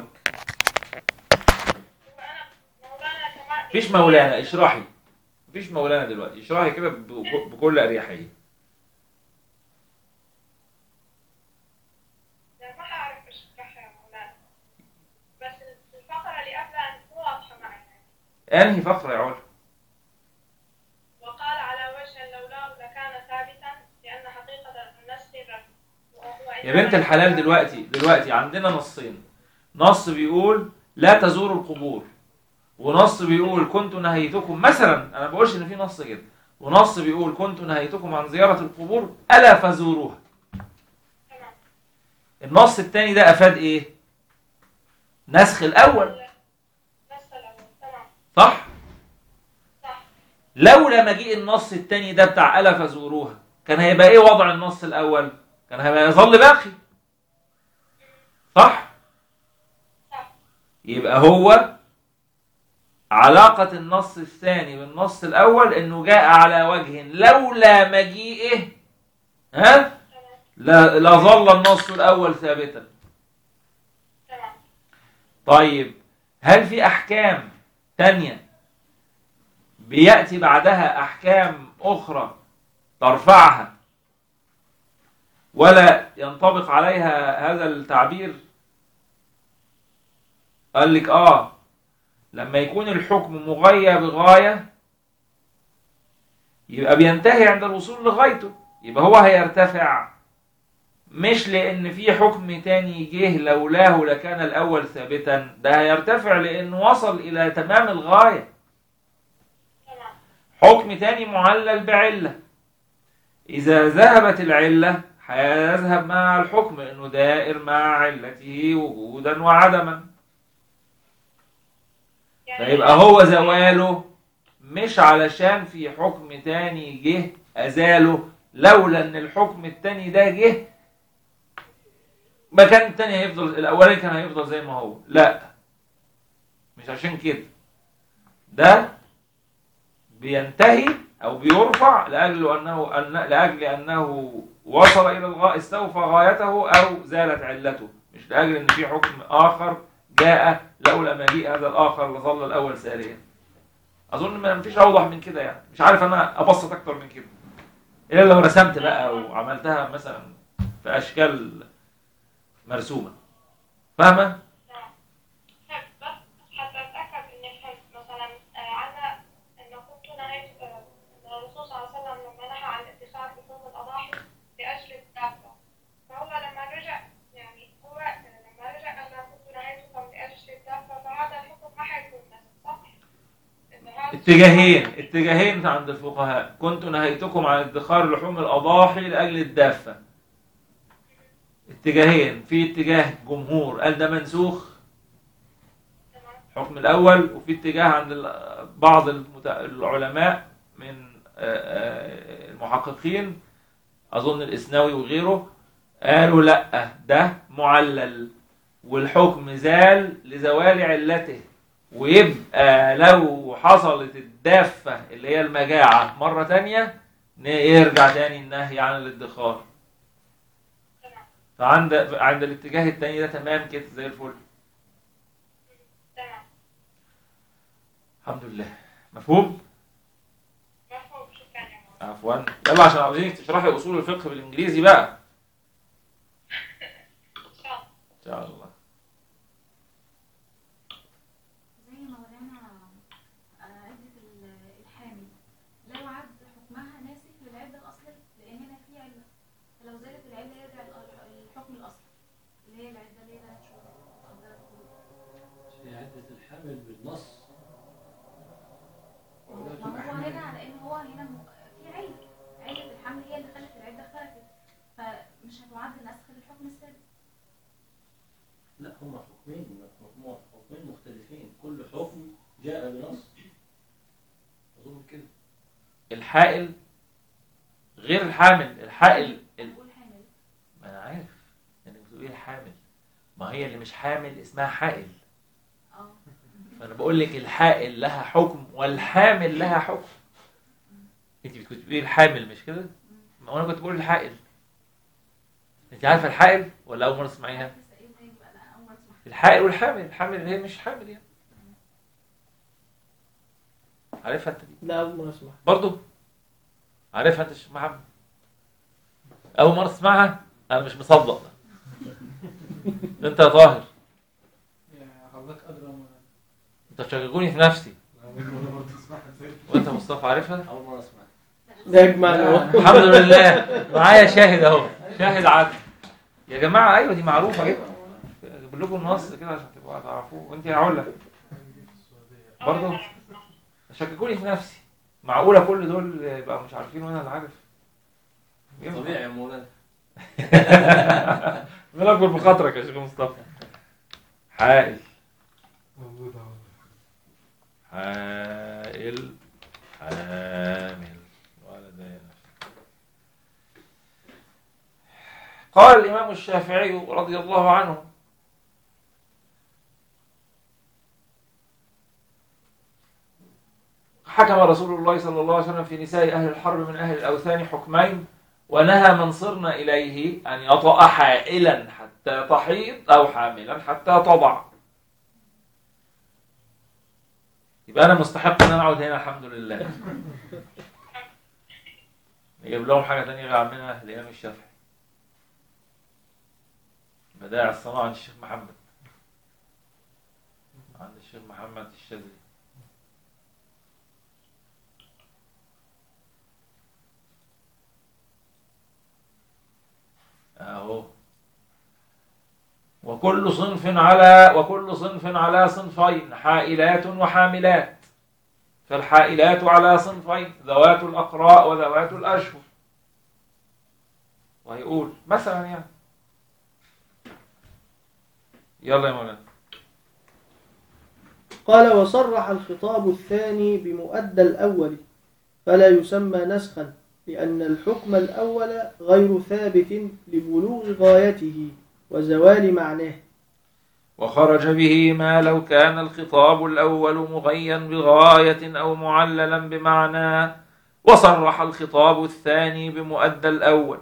مولانا كمان مفيش مولانا اشرحي مفيش مولانا دلوقتي اشرحي كده ب- ب- بكل اريحيه لا ما أعرف إيش اشرحها يا مولانا بس الفقرة اللي قبلها مو واضحة معي انهي فقره يا علا وقال على وجه لولاه لكان ثابتا لأن حقيقة النسخ الرفع وهو يا بنت الحلال دلوقتي دلوقتي عندنا نصين نص بيقول لا تزوروا القبور ونص بيقول كنت نهيتكم مثلا انا ما بقولش ان في نص كده ونص بيقول كنت نهيتكم عن زيارة القبور ألا فزوروها تمام النص الثاني ده أفاد إيه نسخ الأول نسخ الأول تمام صح صح لولا مجيء النص الثاني ده بتاع ألا فزوروها كان هيبقى إيه وضع النص الأول كان هيبقى يظل باقي صح صح يبقى هو علاقة النص الثاني بالنص الأول إنه جاء على وجه لولا مجيئه ها تمام لا لظل النص الأول ثابتا تمام طيب هل في أحكام تانية بيأتي بعدها أحكام أخرى ترفعها ولا ينطبق عليها هذا التعبير قال لك آه لما يكون الحكم مغيب غاية يبقى بينتهي عند الوصول لغايته يبقى هو هيرتفع مش لان في حكم تاني جه لولاه لكان الاول ثابتا ده هيرتفع لانه وصل الى تمام الغايه تمام حكم تاني معلل بعله اذا ذهبت العله هيذهب مع الحكم انه دائر مع علته وجودا وعدما يعني فيبقى هو زواله مش علشان في حكم تاني جه ازاله لولا ان الحكم التاني ده جه مكان التاني هيفضل الاولاني كان هيفضل زي ما هو لا مش عشان كده ده بينتهي او بيرفع لاجل انه أن لاجل انه وصل الى الغايه استوفى غايته او زالت علته مش لاجل ان في حكم اخر جاء لولا مجيء هذا الاخر لظل الاول ساريا اظن ما فيش اوضح من كده يعني مش عارف انا ابسط اكتر من كده الا لو رسمت بقى وعملتها مثلا في اشكال مرسومه فاهمه طيب بس حتى أتأكد إني فهمت مثلا آه، عنا إن كنت نهيت آه، إن الرسول صلى الله عليه وسلم لما نهى عن اتخاذ لحوم الأضاحي لأجل الدابة فهو لما رجع يعني هو آه، لما رجع قال لهم كنت نهيتكم لأجل الدابة فهذا الحكم ما حيكون نفس صح؟ إن هذا- اتجاهين اتجاهين عند الفقهاء كنت نهيتكم عن ادخار لحوم الاضاحي لاجل الدافه اتجاهين في اتجاه جمهور قال ده منسوخ تمام الحكم الاول وفي اتجاه عند ال- بعض المت- العلماء من آه، آه، المحققين اظن الاسناوي وغيره قالوا لا ده معلل والحكم زال لزوال علته ويبقى لو حصلت الدافة اللي هي المجاعة مرة تانية ن- يرجع تاني النهي عن الادخار تمام فعند عند الاتجاه التاني ده تمام كده زي الفل تمام الحمد لله مفهوم؟ مفهوم شكرا يا مولانا عفوا يلا عشان عاوزين تشرحي اصول الفقه بالانجليزي بقى إن شاء الله ان شاء الله زي مولانا آه، عدة ال- الحامل لا يعد حكمها ناسخ للعدة الأصلية لأن هنا في علة فلو زالت العلة يرجع ال- الحكم الأصلي اللي هي العدة اللي هي ثلاث شهور أو ثلاث قروء في عدة الحمل بالنص ما هو هنا على إن هو هنا م- في علة علة الحمل هي اللي خلت العدة اختلفت فمش هتعد نسخ للحكم السابق لا هما حكمين هما حكمين مختلفين كل حكم جاء بنص أظن كده الحائل غير الحامل الحائل ال... نقول حامل ما انا عارف انك بتقولي الحامل ما هي اللي مش حامل اسمها حائل اه فانا بقول لك الحائل لها حكم والحامل لها حكم انت كنت بتقولي الحامل مش كده ما هو انا كنت بقول الحائل انت عارفه الحائل ولا اول مره تسمعيها لسه ايه تاني بقى انا اول مره اسمع الحائل والحامل الحامل اللي هي مش حامل يعني عارفها انت دي لا أول مرة أسمع برضو عارفها انت يا شيخ محمد اول مره تسمعها انا مش مصدق انت يا طاهر يعني حضرتك أدرى من انت تشككوني في نفسي وانت مصطفى عارفها اول مره اسمعها ده يجمعنا أهو. الحمد لله معايا شاهد اهو شاهد عدل يا جماعه ايوه دي معروفه جدا اجيب لكم النص كده عشان تبقوا تعرفوه وانت يا علا برضه شككوني في نفسي معقوله كل دول يبقى مش عارفين وانا اللي عارف ينفع. طبيعي يا مولانا من اكبر بخاطرك يا شيخ مصطفى حائل موجود اهو حائل حامل ولدين قال الإمام الشافعي رضي الله عنه حكم رسول الله صلى الله عليه وسلم في نساء أهل الحرب من أهل الأوثان حكمين ونهى من صرنا إليه أن يطأ حائلا حتى تحيض أو حاملا حتى تضع يبقى أنا مستحق إن أنا أقعد هنا الحمد لله نجيب لهم حاجة تانية غير عمنا الإمام الشافعي بدائع الصناعة عند الشيخ محمد عند الشيخ محمد الشاذلي اهو وكل صنف على وكل صنف على صنفين حائلات وحاملات فالحائلات على صنفين ذوات الأقراء وذوات الأشهر وهيقول مثلا يعني يلا يا مولانا قال وصرح الخطاب الثاني بمؤدى الأول فلا يسمى نسخا لأن الحكم الأول غير ثابت لبلوغ غايته وزوال معناه وخرج به ما لو كان الخطاب الأول مغيا بغاية أو معللا بمعنى وصرح الخطاب الثاني بمؤدى الأول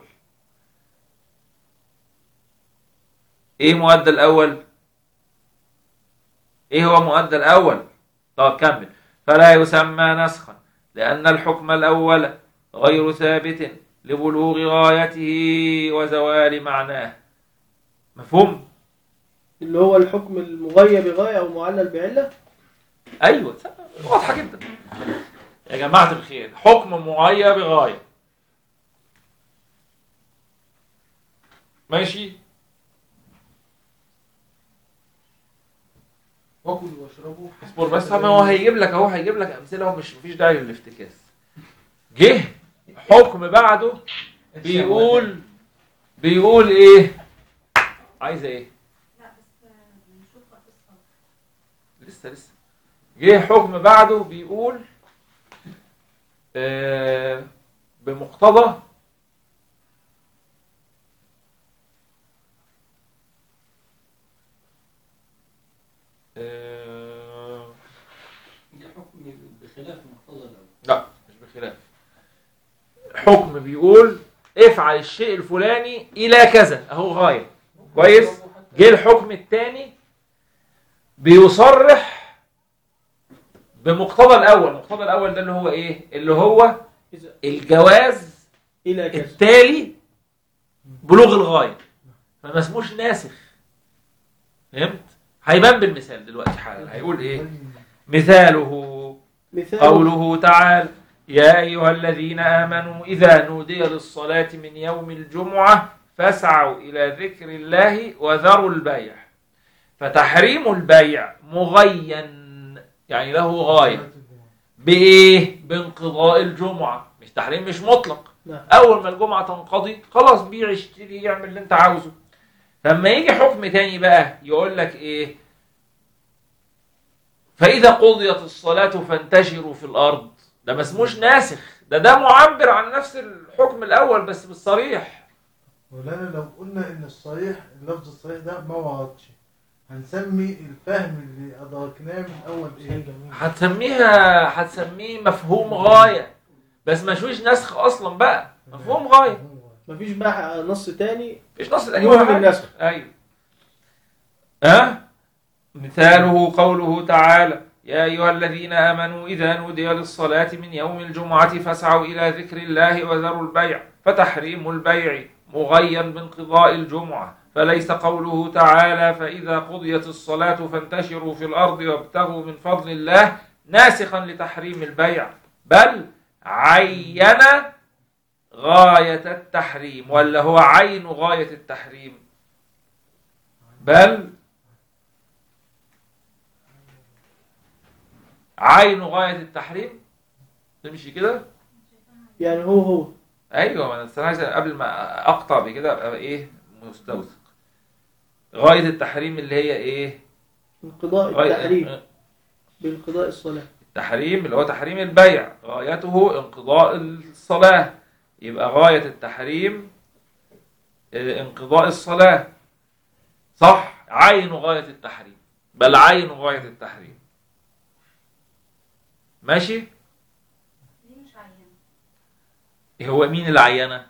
إيه مؤدى الأول؟ إيه هو مؤدى الأول؟ طب كمل فلا يسمى نسخا لأن الحكم الأول غير ثابت لبلوغ غايته وزوال معناه مفهوم؟ اللي هو الحكم المغير بغاية أو معلل بعلة ايوه واضحه جدا يا جماعه الخير حكم مغير بغايه ماشي وكلوا واشربوا اصبر بس ما هو هيجيب لك اهو هيجيب لك امثله ومش مفيش داعي للافتكاس جه حكم بعده بيقول بيقول ايه عايزه ايه لا بس آه، نشوف وقت الصلاة لسه لسه جه حكم بعده بيقول آه بمقتضى آه دي حكم بخلاف مقتضى الاول لا مش بخلاف حكم بيقول افعل الشيء الفلاني الى كذا اهو غايه كويس جه الحكم الثاني بيصرح بمقتضى الاول المقتضى الاول ده اللي هو ايه اللي هو إذا الجواز إلى كذا التالي بلوغ الغايه فما اسموش ناسخ فهمت هيبان بالمثال دلوقتي حالا هيقول ايه مثاله مثال قوله تعالى يا أيها الذين آمنوا إذا نودي للصلاة من يوم الجمعة فاسعوا إلى ذكر الله وذروا البيع فتحريم البيع مغين يعني له غاية بإيه؟ بانقضاء الجمعة مش تحريم مش مطلق نعم. أول ما الجمعة تنقضي خلاص بيع اشتري يعمل اللي أنت عاوزه لما يجي حكم تاني بقى يقول لك إيه فإذا قضيت الصلاة فانتشروا في الأرض ده ما اسموش ناسخ ده ده معبر عن نفس الحكم الأول بس بالصريح مولانا لو قلنا ان الصحيح اللفظ الصحيح ده ما وردش هنسمي الفهم اللي ادركناه من اول ايه؟ هتسميها هتسميه مفهوم غايه بس ما شوش نسخ اصلا بقى مفهوم غايه مفيش بقى نص تاني مفيش نص تاني يوهم ولا حاجة. النسخ ايوه ها مثاله قوله تعالى يا ايها الذين امنوا اذا نودي للصلاه من يوم الجمعه فاسعوا الى ذكر الله وذروا البيع فتحريم البيع مغين بانقضاء الجمعه فليس قوله تعالى فاذا قضيت الصلاه فانتشروا في الارض وابتغوا من فضل الله ناسخا لتحريم البيع بل عين غايه التحريم ولا هو عين غايه التحريم بل عين غاية التحريم تمشي كده يعني هو هو ايوه ما انا أصل أنا عايز قبل ما اقطع بكده ابقى ايه مستوثق غاية التحريم اللي هي ايه انقضاء غاية التحريم بانقضاء الصلاة التحريم اللي هو تحريم البيع غايته انقضاء الصلاة يبقى غاية التحريم آه، انقضاء الصلاة صح عين غاية التحريم بل عين غاية التحريم ماشي ليه مش عيان إيه هو مين اللي عينه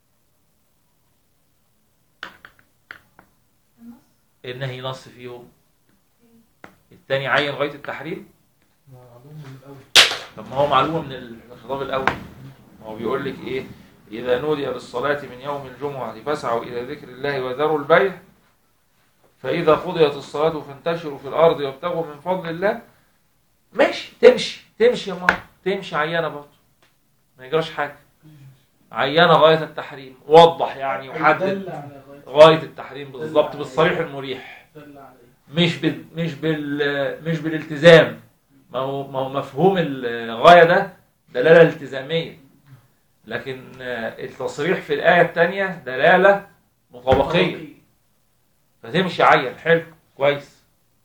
النص النهي نص فيهم التاني عين غاية التحريم معلوم من الاول طب ما هو معلومة من الخطاب الأول ما هو بيقول لك إيه إذا نودي للصلاة من يوم الجمعة فاسعوا إلى ذكر الله وذروا البيع فإذا قضيت الصلاة فانتشروا في الأرض وابتغوا من فضل الله ماشي تمشي تمشي يا ماما تمشي عيانة برضه ما يجراش حاجة عيانة غاية التحريم وضح يعني وحدد دل على غاية غاية التحريم بالظبط بالصريح المريح دل عليه مش بال مش بال مش بالالتزام ما هو ما هو مفهوم الغايه ده دلاله التزاميه لكن آه، التصريح في الايه الثانيه دلاله مطابقيه فتمشي عين حلو كويس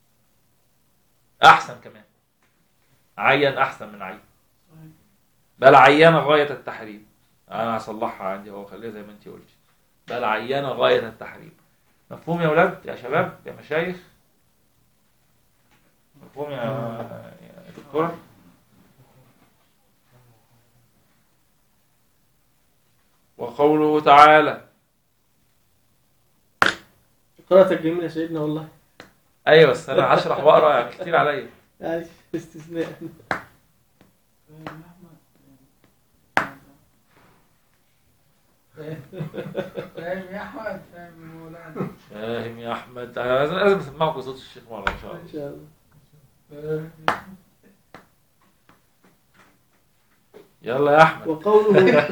احسن كمان عين احسن من عين بل عين غايه التحريم انا هصلحها عندي اهو خليها زي ما انت قلت بل عين غايه التحريم مفهوم يا ولاد يا شباب يا مشايخ مفهوم يا يا دكتور وقوله تعالى قراءتك جميلة يا سيدنا والله ايوه بس انا هشرح واقرا يعني كتير عليا يعني استثناء فاهم يا احمد فاهم يا مولانا فاهم يا احمد انا لازم لازم اسمعكم صوت الشيخ مره ان شاء الله ان شاء الله فاهم. يلا يا احمد وقوله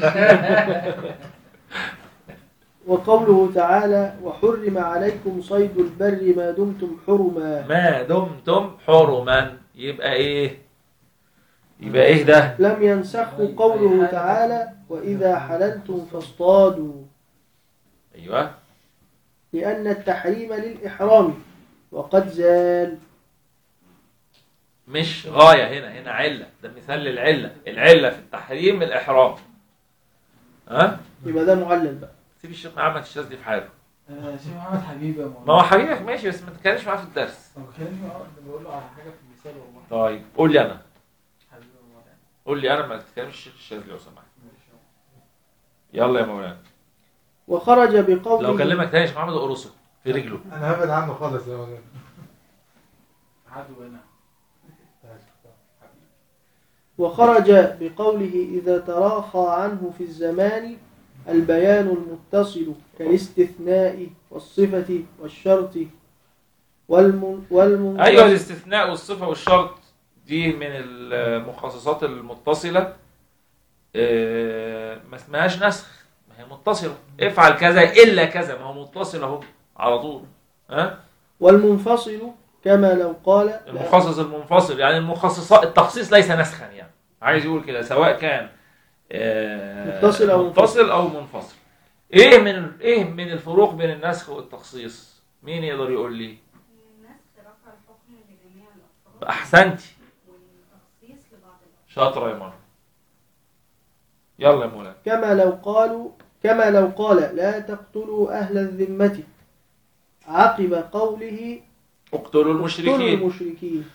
وقوله تعالى وحرم عليكم صيد البر ما دمتم حرما ما دمتم حرما يبقى ايه يبقى ايه ده لم ينسخه قوله تعالى وإذا حللتم فاصطادوا ايوه لأن التحريم للإحرام وقد زال مش غايه هنا هنا عله ده مثال للعله العله في التحريم الاحرام ها يبقى ده معلل بقى سيب الشيخ محمد الشاذلي في حاله آه، شيخ محمد حبيبي يا مولانا ما هو حبيبك ماشي بس ما تتكلمش معاه في الدرس ما بكلمش معاه ده بقول له على حاجه في المثال والله طيب قول لي انا حبيبي يا مولانا قول لي انا ما تتكلمش الشيخ الشاذلي لو سمحت يلا يا مولانا وخرج بقوله لو كلمك تاني يا شيخ محمد اقرصه في رجله انا هبعد عنه خالص يا مولانا عدو هنا وخرج بقوله إذا تراخى عنه في الزمان البيان المتصل كالاستثناء والصفة والشرط والمن والمنفصل ايوه الاستثناء والصفه والشرط دي من المخصصات المتصله آه، ما اسمهاش نسخ ما هي متصله افعل كذا الا كذا ما هو متصل اهو على طول ها والمنفصل كما لو قال لا المخصص المنفصل يعني المخصصات التخصيص ليس نسخا يعني عايز يقول كده سواء كان آه، متصل أو متصل او منفصل ايه من ايه من الفروق بين النسخ والتخصيص مين يقدر يقول لي النسخ رفع الحكم لجميع الأفراد احسنتي والتخصيص لبعض الأفراد شاطره يا مرة يلا يا مولانا كما لو قالوا كما لو قال لا تقتلوا أهل الذمة عقب قوله اقتلوا اقتلوا المشركين المشركين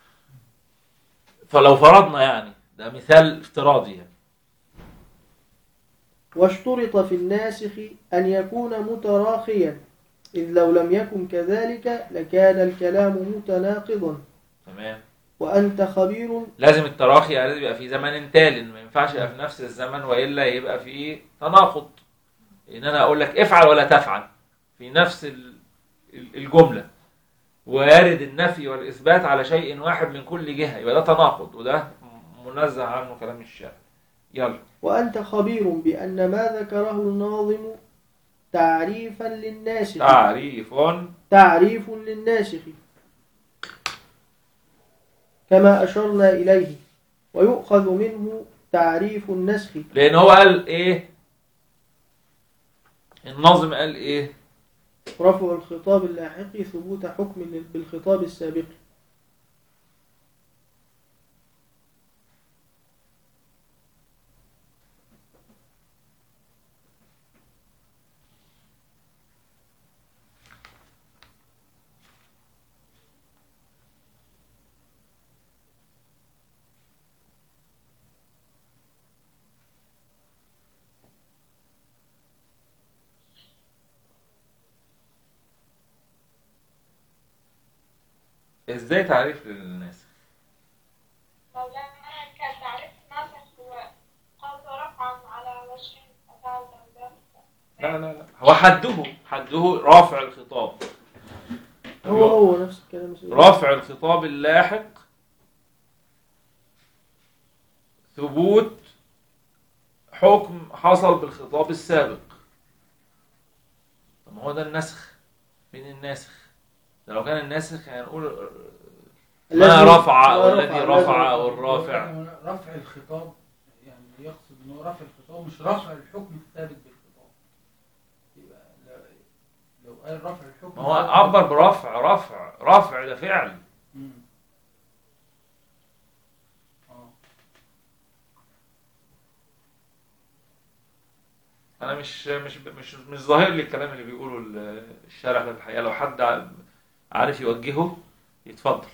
فلو فرضنا يعني ده مثال افتراضي يعني. واشترط في الناسخ أن يكون متراخيا إذ لو لم يكن كذلك لكان الكلام متناقضا تمام وأنت خبير لازم التراخي يعني لازم يبقى في زمن تال ما ينفعش يبقى في نفس الزمن والا يبقى في تناقض ان انا اقول لك افعل ولا تفعل في نفس ال- ال- الجمله ويرد النفي والاثبات على شيء واحد من كل جهه يبقى ده تناقض وده منزه عنه كلام الشارع يلا وأنت خبير بأن ما ذكره الناظم تعريفا للناسخ تعريف تعريف للناسخ كما أشرنا إليه ويؤخذ منه تعريف النسخ لان هو قال ايه الناظم قال ايه رفع الخطاب اللاحق ثبوت حكم لل- بالخطاب السابق ازاي تعريف للناس مولانا كان تعريف ناسخ هو قصد رفعا على وجه فعل ذلك لا لا لا هو حده حده رافع الخطاب هو هو نفس الكلام السابق. رافع الخطاب اللاحق ثبوت حكم حصل بالخطاب السابق طب ما هو ده النسخ مين الناسخ ده لو كان الناسخ هنقول ما الذي- رفع او ما الذي رفع، رفع او الرافع رفع الخطاب يعني يقصد ان هو رفع الخطاب مش رفع الحكم الثابت بالخطاب يبقى لو- لو قال رفع الحكم ما هو الثابت عبر برفع رفع رفع ده فعل مم. اه انا مش مش مش مش ظاهر لي الكلام اللي بيقوله ال- الشارع ده الحقيقه لو حد ع- عارف يوجهه يتفضل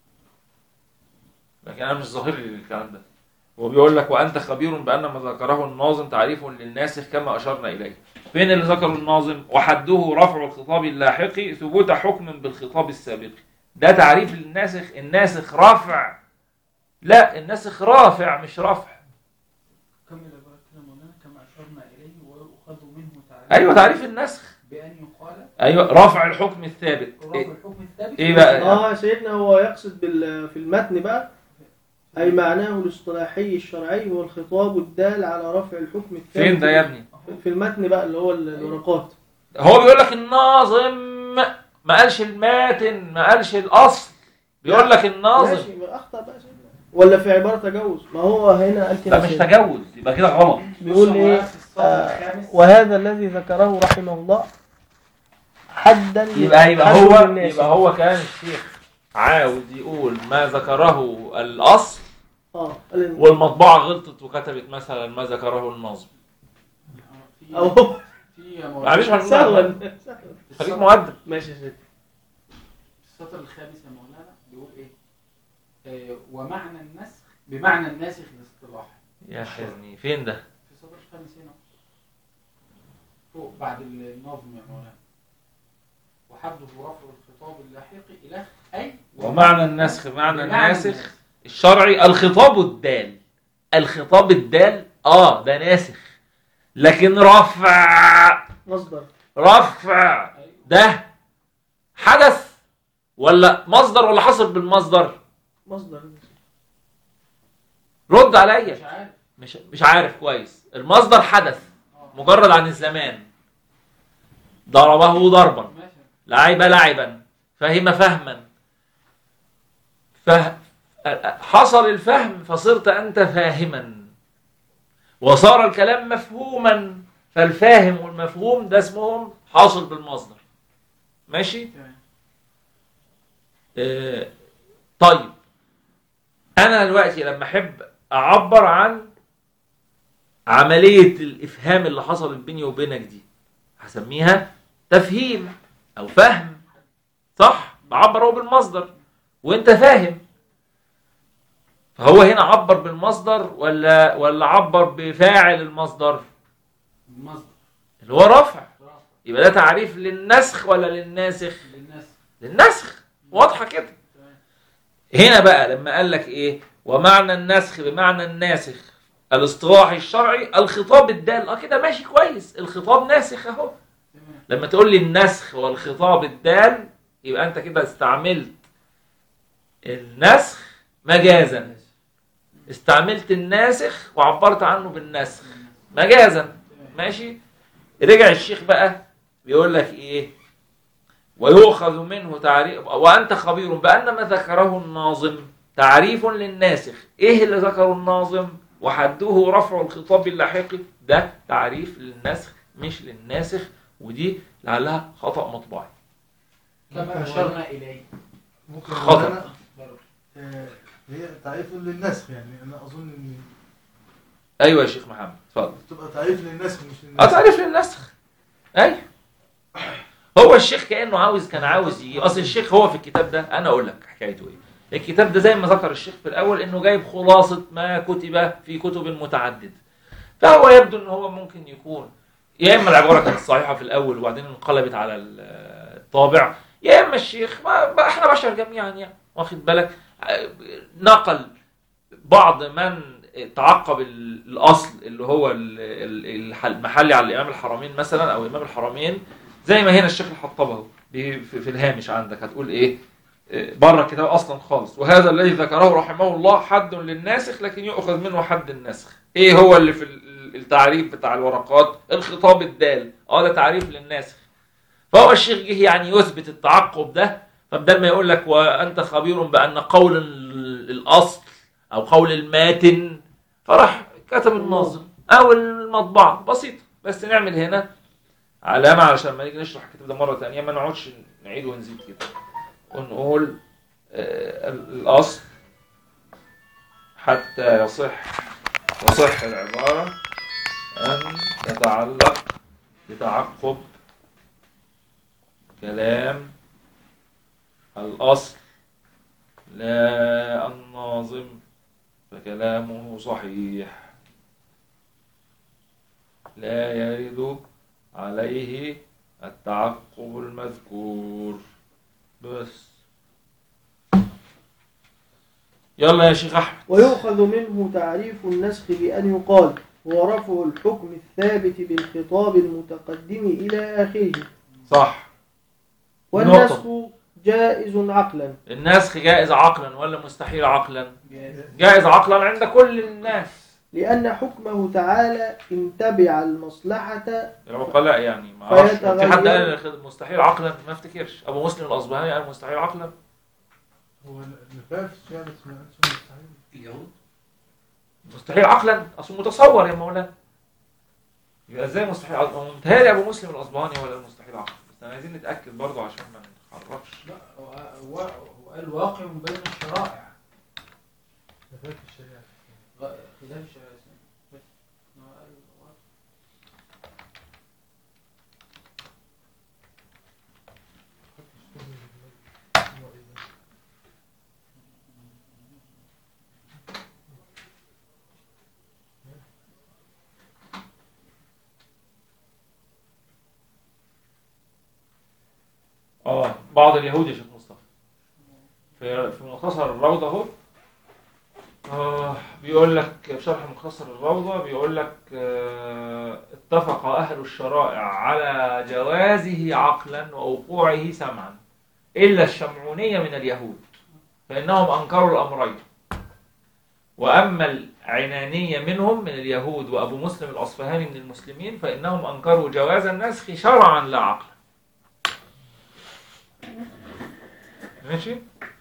لكن انا مش ظاهر لي الكلام ده هو بيقول لك وانت خبير بان ما ذكره الناظم تعريف للناسخ كما اشرنا اليه فين اللي ذكره الناظم وحده رفع الخطاب اللاحق ثبوت حكم بالخطاب السابق ده تعريف للناسخ الناسخ رافع لا الناسخ رافع مش رفع كمل عبارة كده مولانا كما أشرنا إليه ويؤخذ منه تعريف ايوه تعريف النسخ بأن يقال ايوه رفع الحكم الثابت رفع الحكم الثابت إيه بقى؟ اه يا سيدنا هو يقصد بال- في المتن بقى أي معناه الاصطلاحي الشرعي هو الخطاب الدال على رفع الحكم الثابت فين ده يا ابني في المتن بقى اللي هو ال- الورقات هو بيقول لك الناظم ما قالش الماتن ما قالش الاصل بيقول لك الناظم ماشي ما اخطا بقى سيدنا ولا في عباره تجوز ما هو هنا قال كده ده مش سيدنا. تجوز يبقى كده غلط بيقول بص، ايه هو في السطر آه، الخامس وهذا الذي ذكره رحمه الله حدا يبقى يبقى حد هو للناس. يبقى هو كان الشيخ عاوز يقول ما ذكره الاصل اه قال إن- والمطبعه غلطت وكتبت مثلا ما ذكره الناظم في او هو في معلش مولانا هنقول سهوا لك. خليك مؤدب ماشي يا سيدي السطر الخامس يا مولانا بيقول ايه؟ آه ومعنى النسخ بمعنى الناسخ الاصطلاحي يا حزني فين ده في السطر الخامس هنا فوق بعد النظم يا مولانا وحده رفع الخطاب اللاحق إلى أي ومعنى النسخ معنى بمعنى الناسخ الشرعي الخطاب الدال الخطاب الدال اه ده ناسخ لكن رفع مصدر رفع أيوة. ده حدث ولا مصدر ولا حصل بالمصدر مصدر رد مش عليا عارف مش مش عارف كويس المصدر حدث اه مجرد عن الزمان ضربه ضربا ماشي لعب لعبا فهم فهما فه... حصل الفهم فصرت أنت فاهما وصار الكلام مفهوما فالفاهم والمفهوم ده اسمهم حاصل بالمصدر ماشي تمام آه، طيب انا دلوقتي لما احب اعبر عن عملية الإفهام اللي حصلت بيني وبينك دي هسميها تفهيم أو فهم صح بعبر هو بالمصدر وانت فاهم فهو هنا عبر بالمصدر ولا ولا عبر بفاعل المصدر المصدر اللي هو رفع رفع يبقى ده تعريف للنسخ ولا للناسخ للناس للنسخ واضحه كده تمام هنا بقى لما قال لك ايه ومعنى النسخ بمعنى الناسخ الاصطلاحي الشرعي الخطاب الدال اه كده ماشي كويس الخطاب ناسخ اهو تمام لما تقول لي النسخ والخطاب الدال يبقى انت كده استعملت النسخ مجازا استعملت الناسخ وعبرت عنه بالنسخ مجازا تمام ماشي رجع الشيخ بقى بيقول لك ايه ويؤخذ منه تعريف وانت خبير بان ما ذكره الناظم تعريف للناسخ ايه اللي ذكره الناظم وحده رفع الخطاب اللاحقي ده تعريف للنسخ مش للناسخ ودي لعلها خطا مطبعي كما اشرنا اليه ممكن خطأ. أنا آه، هي تعريف للنسخ يعني انا اظن ان ايوه يا شيخ محمد اتفضل تبقى تعريف للنسخ مش اه للنسخ تعريف للنسخ ايوه هو الشيخ كانه عاوز كان عاوز يجي اصل الشيخ هو في الكتاب ده انا اقول لك حكايته ايه الكتاب ده زي ما ذكر الشيخ في الاول انه جايب خلاصه ما كتب في كتب متعدده فهو يبدو ان هو ممكن يكون يا اما العباره كانت صحيحه في الاول وبعدين انقلبت على ال- الطابع يا اما الشيخ ما ما احنا بشر جميعا يعني واخد بالك آه، نقل بعض من تعقب ال- الاصل اللي هو ال- ال- الح- المحلي على الامام الحرمين مثلا او امام الحرمين زي ما هنا الشيخ الحطاب اهو بي- في في الهامش عندك هتقول ايه إيه، بره الكتاب اصلا خالص وهذا الذي ذكره رحمه الله حد للناسخ لكن يؤخذ منه حد النسخ ايه هو اللي في ال- التعريف بتاع الورقات الخطاب الدال اه ده تعريف للناسخ فهو الشيخ جه يعني يثبت التعقب ده فبدل ما يقول لك وانت خبير بان قول ال- الاصل او قول الماتن فراح كتب الناظم او المطبعه بسيطه بس نعمل هنا علامه علشان ما نيجي نشرح الكتاب ده مره ثانيه ما نقعدش نعيد ونزيد كده ونقول آه، الاصل حتى يصح تصح العباره ان تتعلق بتعقب كلام الأصل لا الناظم فكلامه صحيح لا يرد عليه التعقب المذكور بس يلا يا شيخ أحمد ويؤخذ منه تعريف النسخ بأن يقال هو رفع الحكم الثابت بالخطاب المتقدم إلى آخره صح والنسخ جائز عقلا النسخ جائز عقلا ولا مستحيل عقلا جاهز جائز عقلا عند كل الناس لأن حكمه تعالى إن تبع المصلحة العقلاء يعني ما اعرفش في فيتغير. حد قال مستحيل عقلا ما افتكرش ابو مسلم الاصبهاني قال مستحيل عقلا هو النفاق في الشارع اسمه اسمه مستحيل اليهود مستحيل عقلا اصل متصور يا مولانا يبقى ازاي مستحيل عقلا هو متهيألي ابو مسلم الاصبهاني ولا المستحيل عقلا بس انا عايزين نتاكد برضه عشان ما نتحركش لا هو هو هو قال واقع بين الشرائع نفاق في الشارع غ- خلاف الشرائع الإسلامية. بس هو قال واقع. اه بعض اليهود يا شيخ مصطفى في في مختصر الروضه اهو آه بيقول لك في شرح مختصر الروضه بيقول لك آه اتفق اهل الشرائع على جوازه عقلا ووقوعه سمعا الا الشمعونيه من اليهود فانهم انكروا الامرين واما العنانيه منهم من اليهود وابو مسلم الاصفهاني من المسلمين فانهم انكروا جواز النسخ شرعا لا عقلا ماشي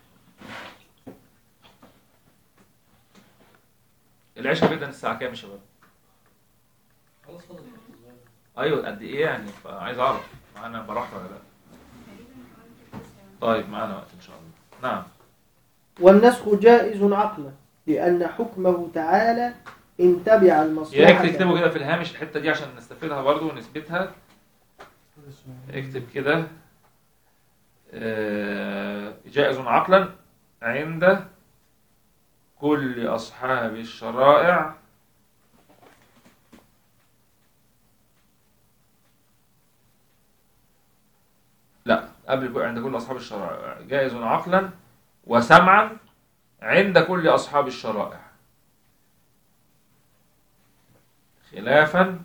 العشاء بيبدأ الساعة كام يا شباب؟ خلاص فاضل ايوه قد ايه يعني فعايز اعرف معانا براحة ولا لا؟ طيب معانا وقت ان شاء الله نعم والنسخ جائز عقلا لأن حكمه تعالى إن تبع يا ريت المصلحة تكتبوا كده في الهامش الحته دي عشان نستفيدها برضو ونثبتها اكتب كده آه، جائز عقلا عند كل أصحاب الشرائع لا قبل كل- عند كل أصحاب الشرائع جائز عقلا وسمعا عند كل أصحاب الشرائع خلافا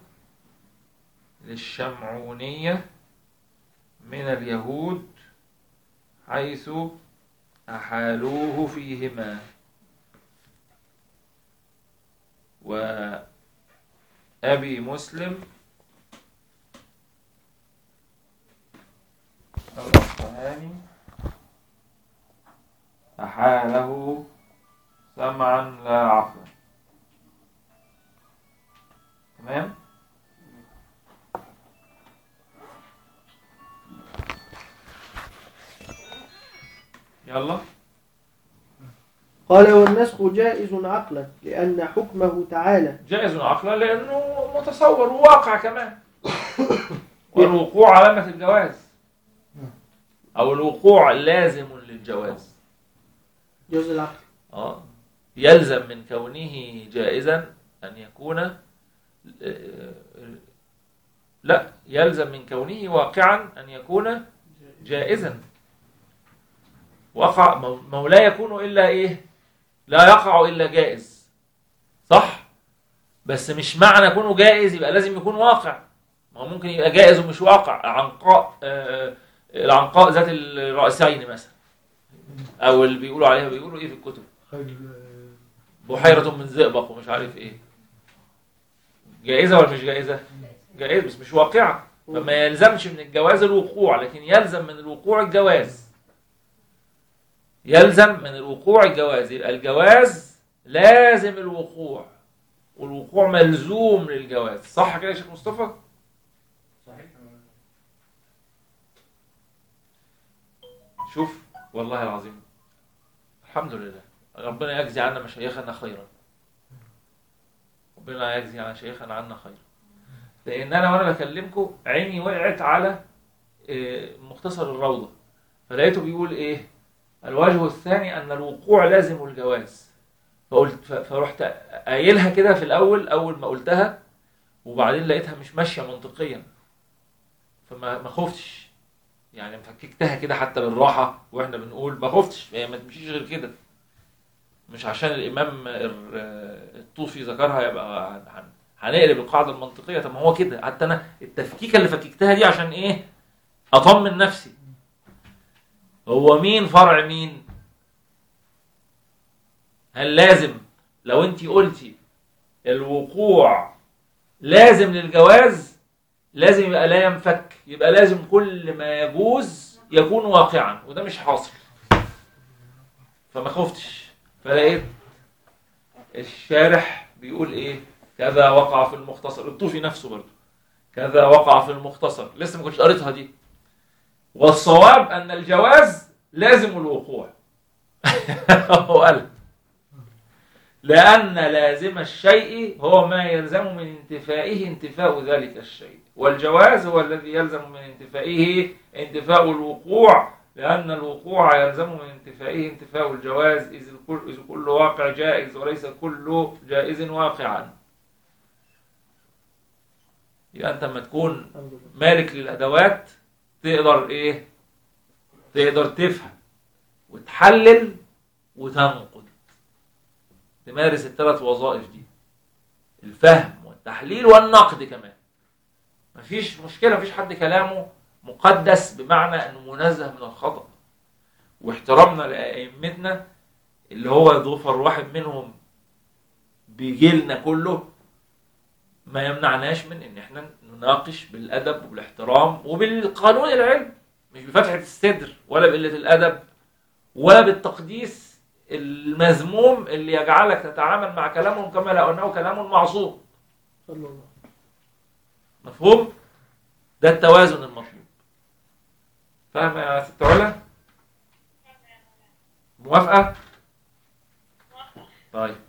للشمعونية من اليهود حيث أحالوه فيهما وأبي مسلم الأصفهاني أحاله سمعا لا عقلا تمام يلا قال والنسخ جائز عقلا لأن حكمه تعالى جائز عقلا لأنه متصور وواقع كمان والوقوع علامة الجواز أو الوقوع لازم للجواز جوز العقل آه. يلزم من كونه جائزا أن يكون آه، لا يلزم من كونه واقعا أن يكون جائزا وقع مو- مو لا يكون إلا إيه لا يقع إلا جائز صح بس مش معنى كونه جائز يبقى لازم يكون واقع ما هو ممكن يبقى جائز ومش واقع عنقاء آه، العنقاء ذات الرأسين مثلا او اللي بيقولوا عليها بيقولوا ايه في الكتب خير بحيرة من زئبق ومش عارف ايه جائزة ولا مش جائزة جائزة بس مش واقعة فما يلزمش من الجواز الوقوع لكن يلزم من الوقوع الجواز يلزم من الوقوع الجواز يبقى الجواز لازم الوقوع والوقوع ملزوم للجواز صح كده يا شيخ مصطفى صحيح شوف والله العظيم الحمد لله ربنا يجزي عنا مشايخنا خيرا ربنا يجزي عن شيخنا عنا خيرا لان انا وانا بكلمكم عيني وقعت على آه، مختصر الروضه فلقيته بيقول ايه الوجه الثاني ان الوقوع لازم الجواز فقلت ف- فرحت قايلها كده في الاول اول ما قلتها وبعدين لقيتها مش ماشيه منطقيا فما ما خفتش يعني فككتها كده حتى بالراحه واحنا بنقول ما خفتش هي ما تمشيش غير كده مش عشان الامام الر- الطوفي ذكرها يبقى هن- هن- هنقلب القاعده المنطقيه طب ما هو كده حتى انا التفكيكه اللي فككتها دي عشان ايه اطمن نفسي هو مين فرع مين هل لازم لو انت قلتي الوقوع لازم للجواز لازم يبقى لا ينفك يبقى لازم كل ما يجوز يكون واقعا وده مش حاصل فما خفتش فلقيت الشارح بيقول ايه كذا وقع في المختصر الطوفي نفسه برضه كذا وقع في المختصر لسه ما كنتش قريتها دي والصواب ان الجواز لازم الوقوع هو قال لأن لازم الشيء هو ما يلزم من انتفائه انتفاء ذلك الشيء والجواز هو الذي يلزم من انتفائه انتفاء الوقوع لأن الوقوع يلزم من انتفائه انتفاء الجواز إذ الكل, إذ كل واقع جائز وليس كل جائز واقعا يبقى أنت لما تكون الحمد لله مالك للأدوات تقدر إيه تقدر تفهم وتحلل وتنقد تمارس الثلاث وظائف دي الفهم والتحليل والنقد كمان مفيش مشكلة مفيش حد كلامه مقدس بمعنى انه منزه من الخطأ واحترامنا لأئمتنا اللي هو ظفر واحد منهم بجيلنا كله ما يمنعناش من ان احنا نناقش بالادب وبالاحترام وبالقانون العلم مش بفتحة الصدر ولا بقلة الادب ولا بالتقديس المذموم اللي يجعلك تتعامل مع كلامهم كما لو انه كلام معصوم صلى الله مفهوم ده التوازن المطلوب فاهم يا ست علا موافقه طيب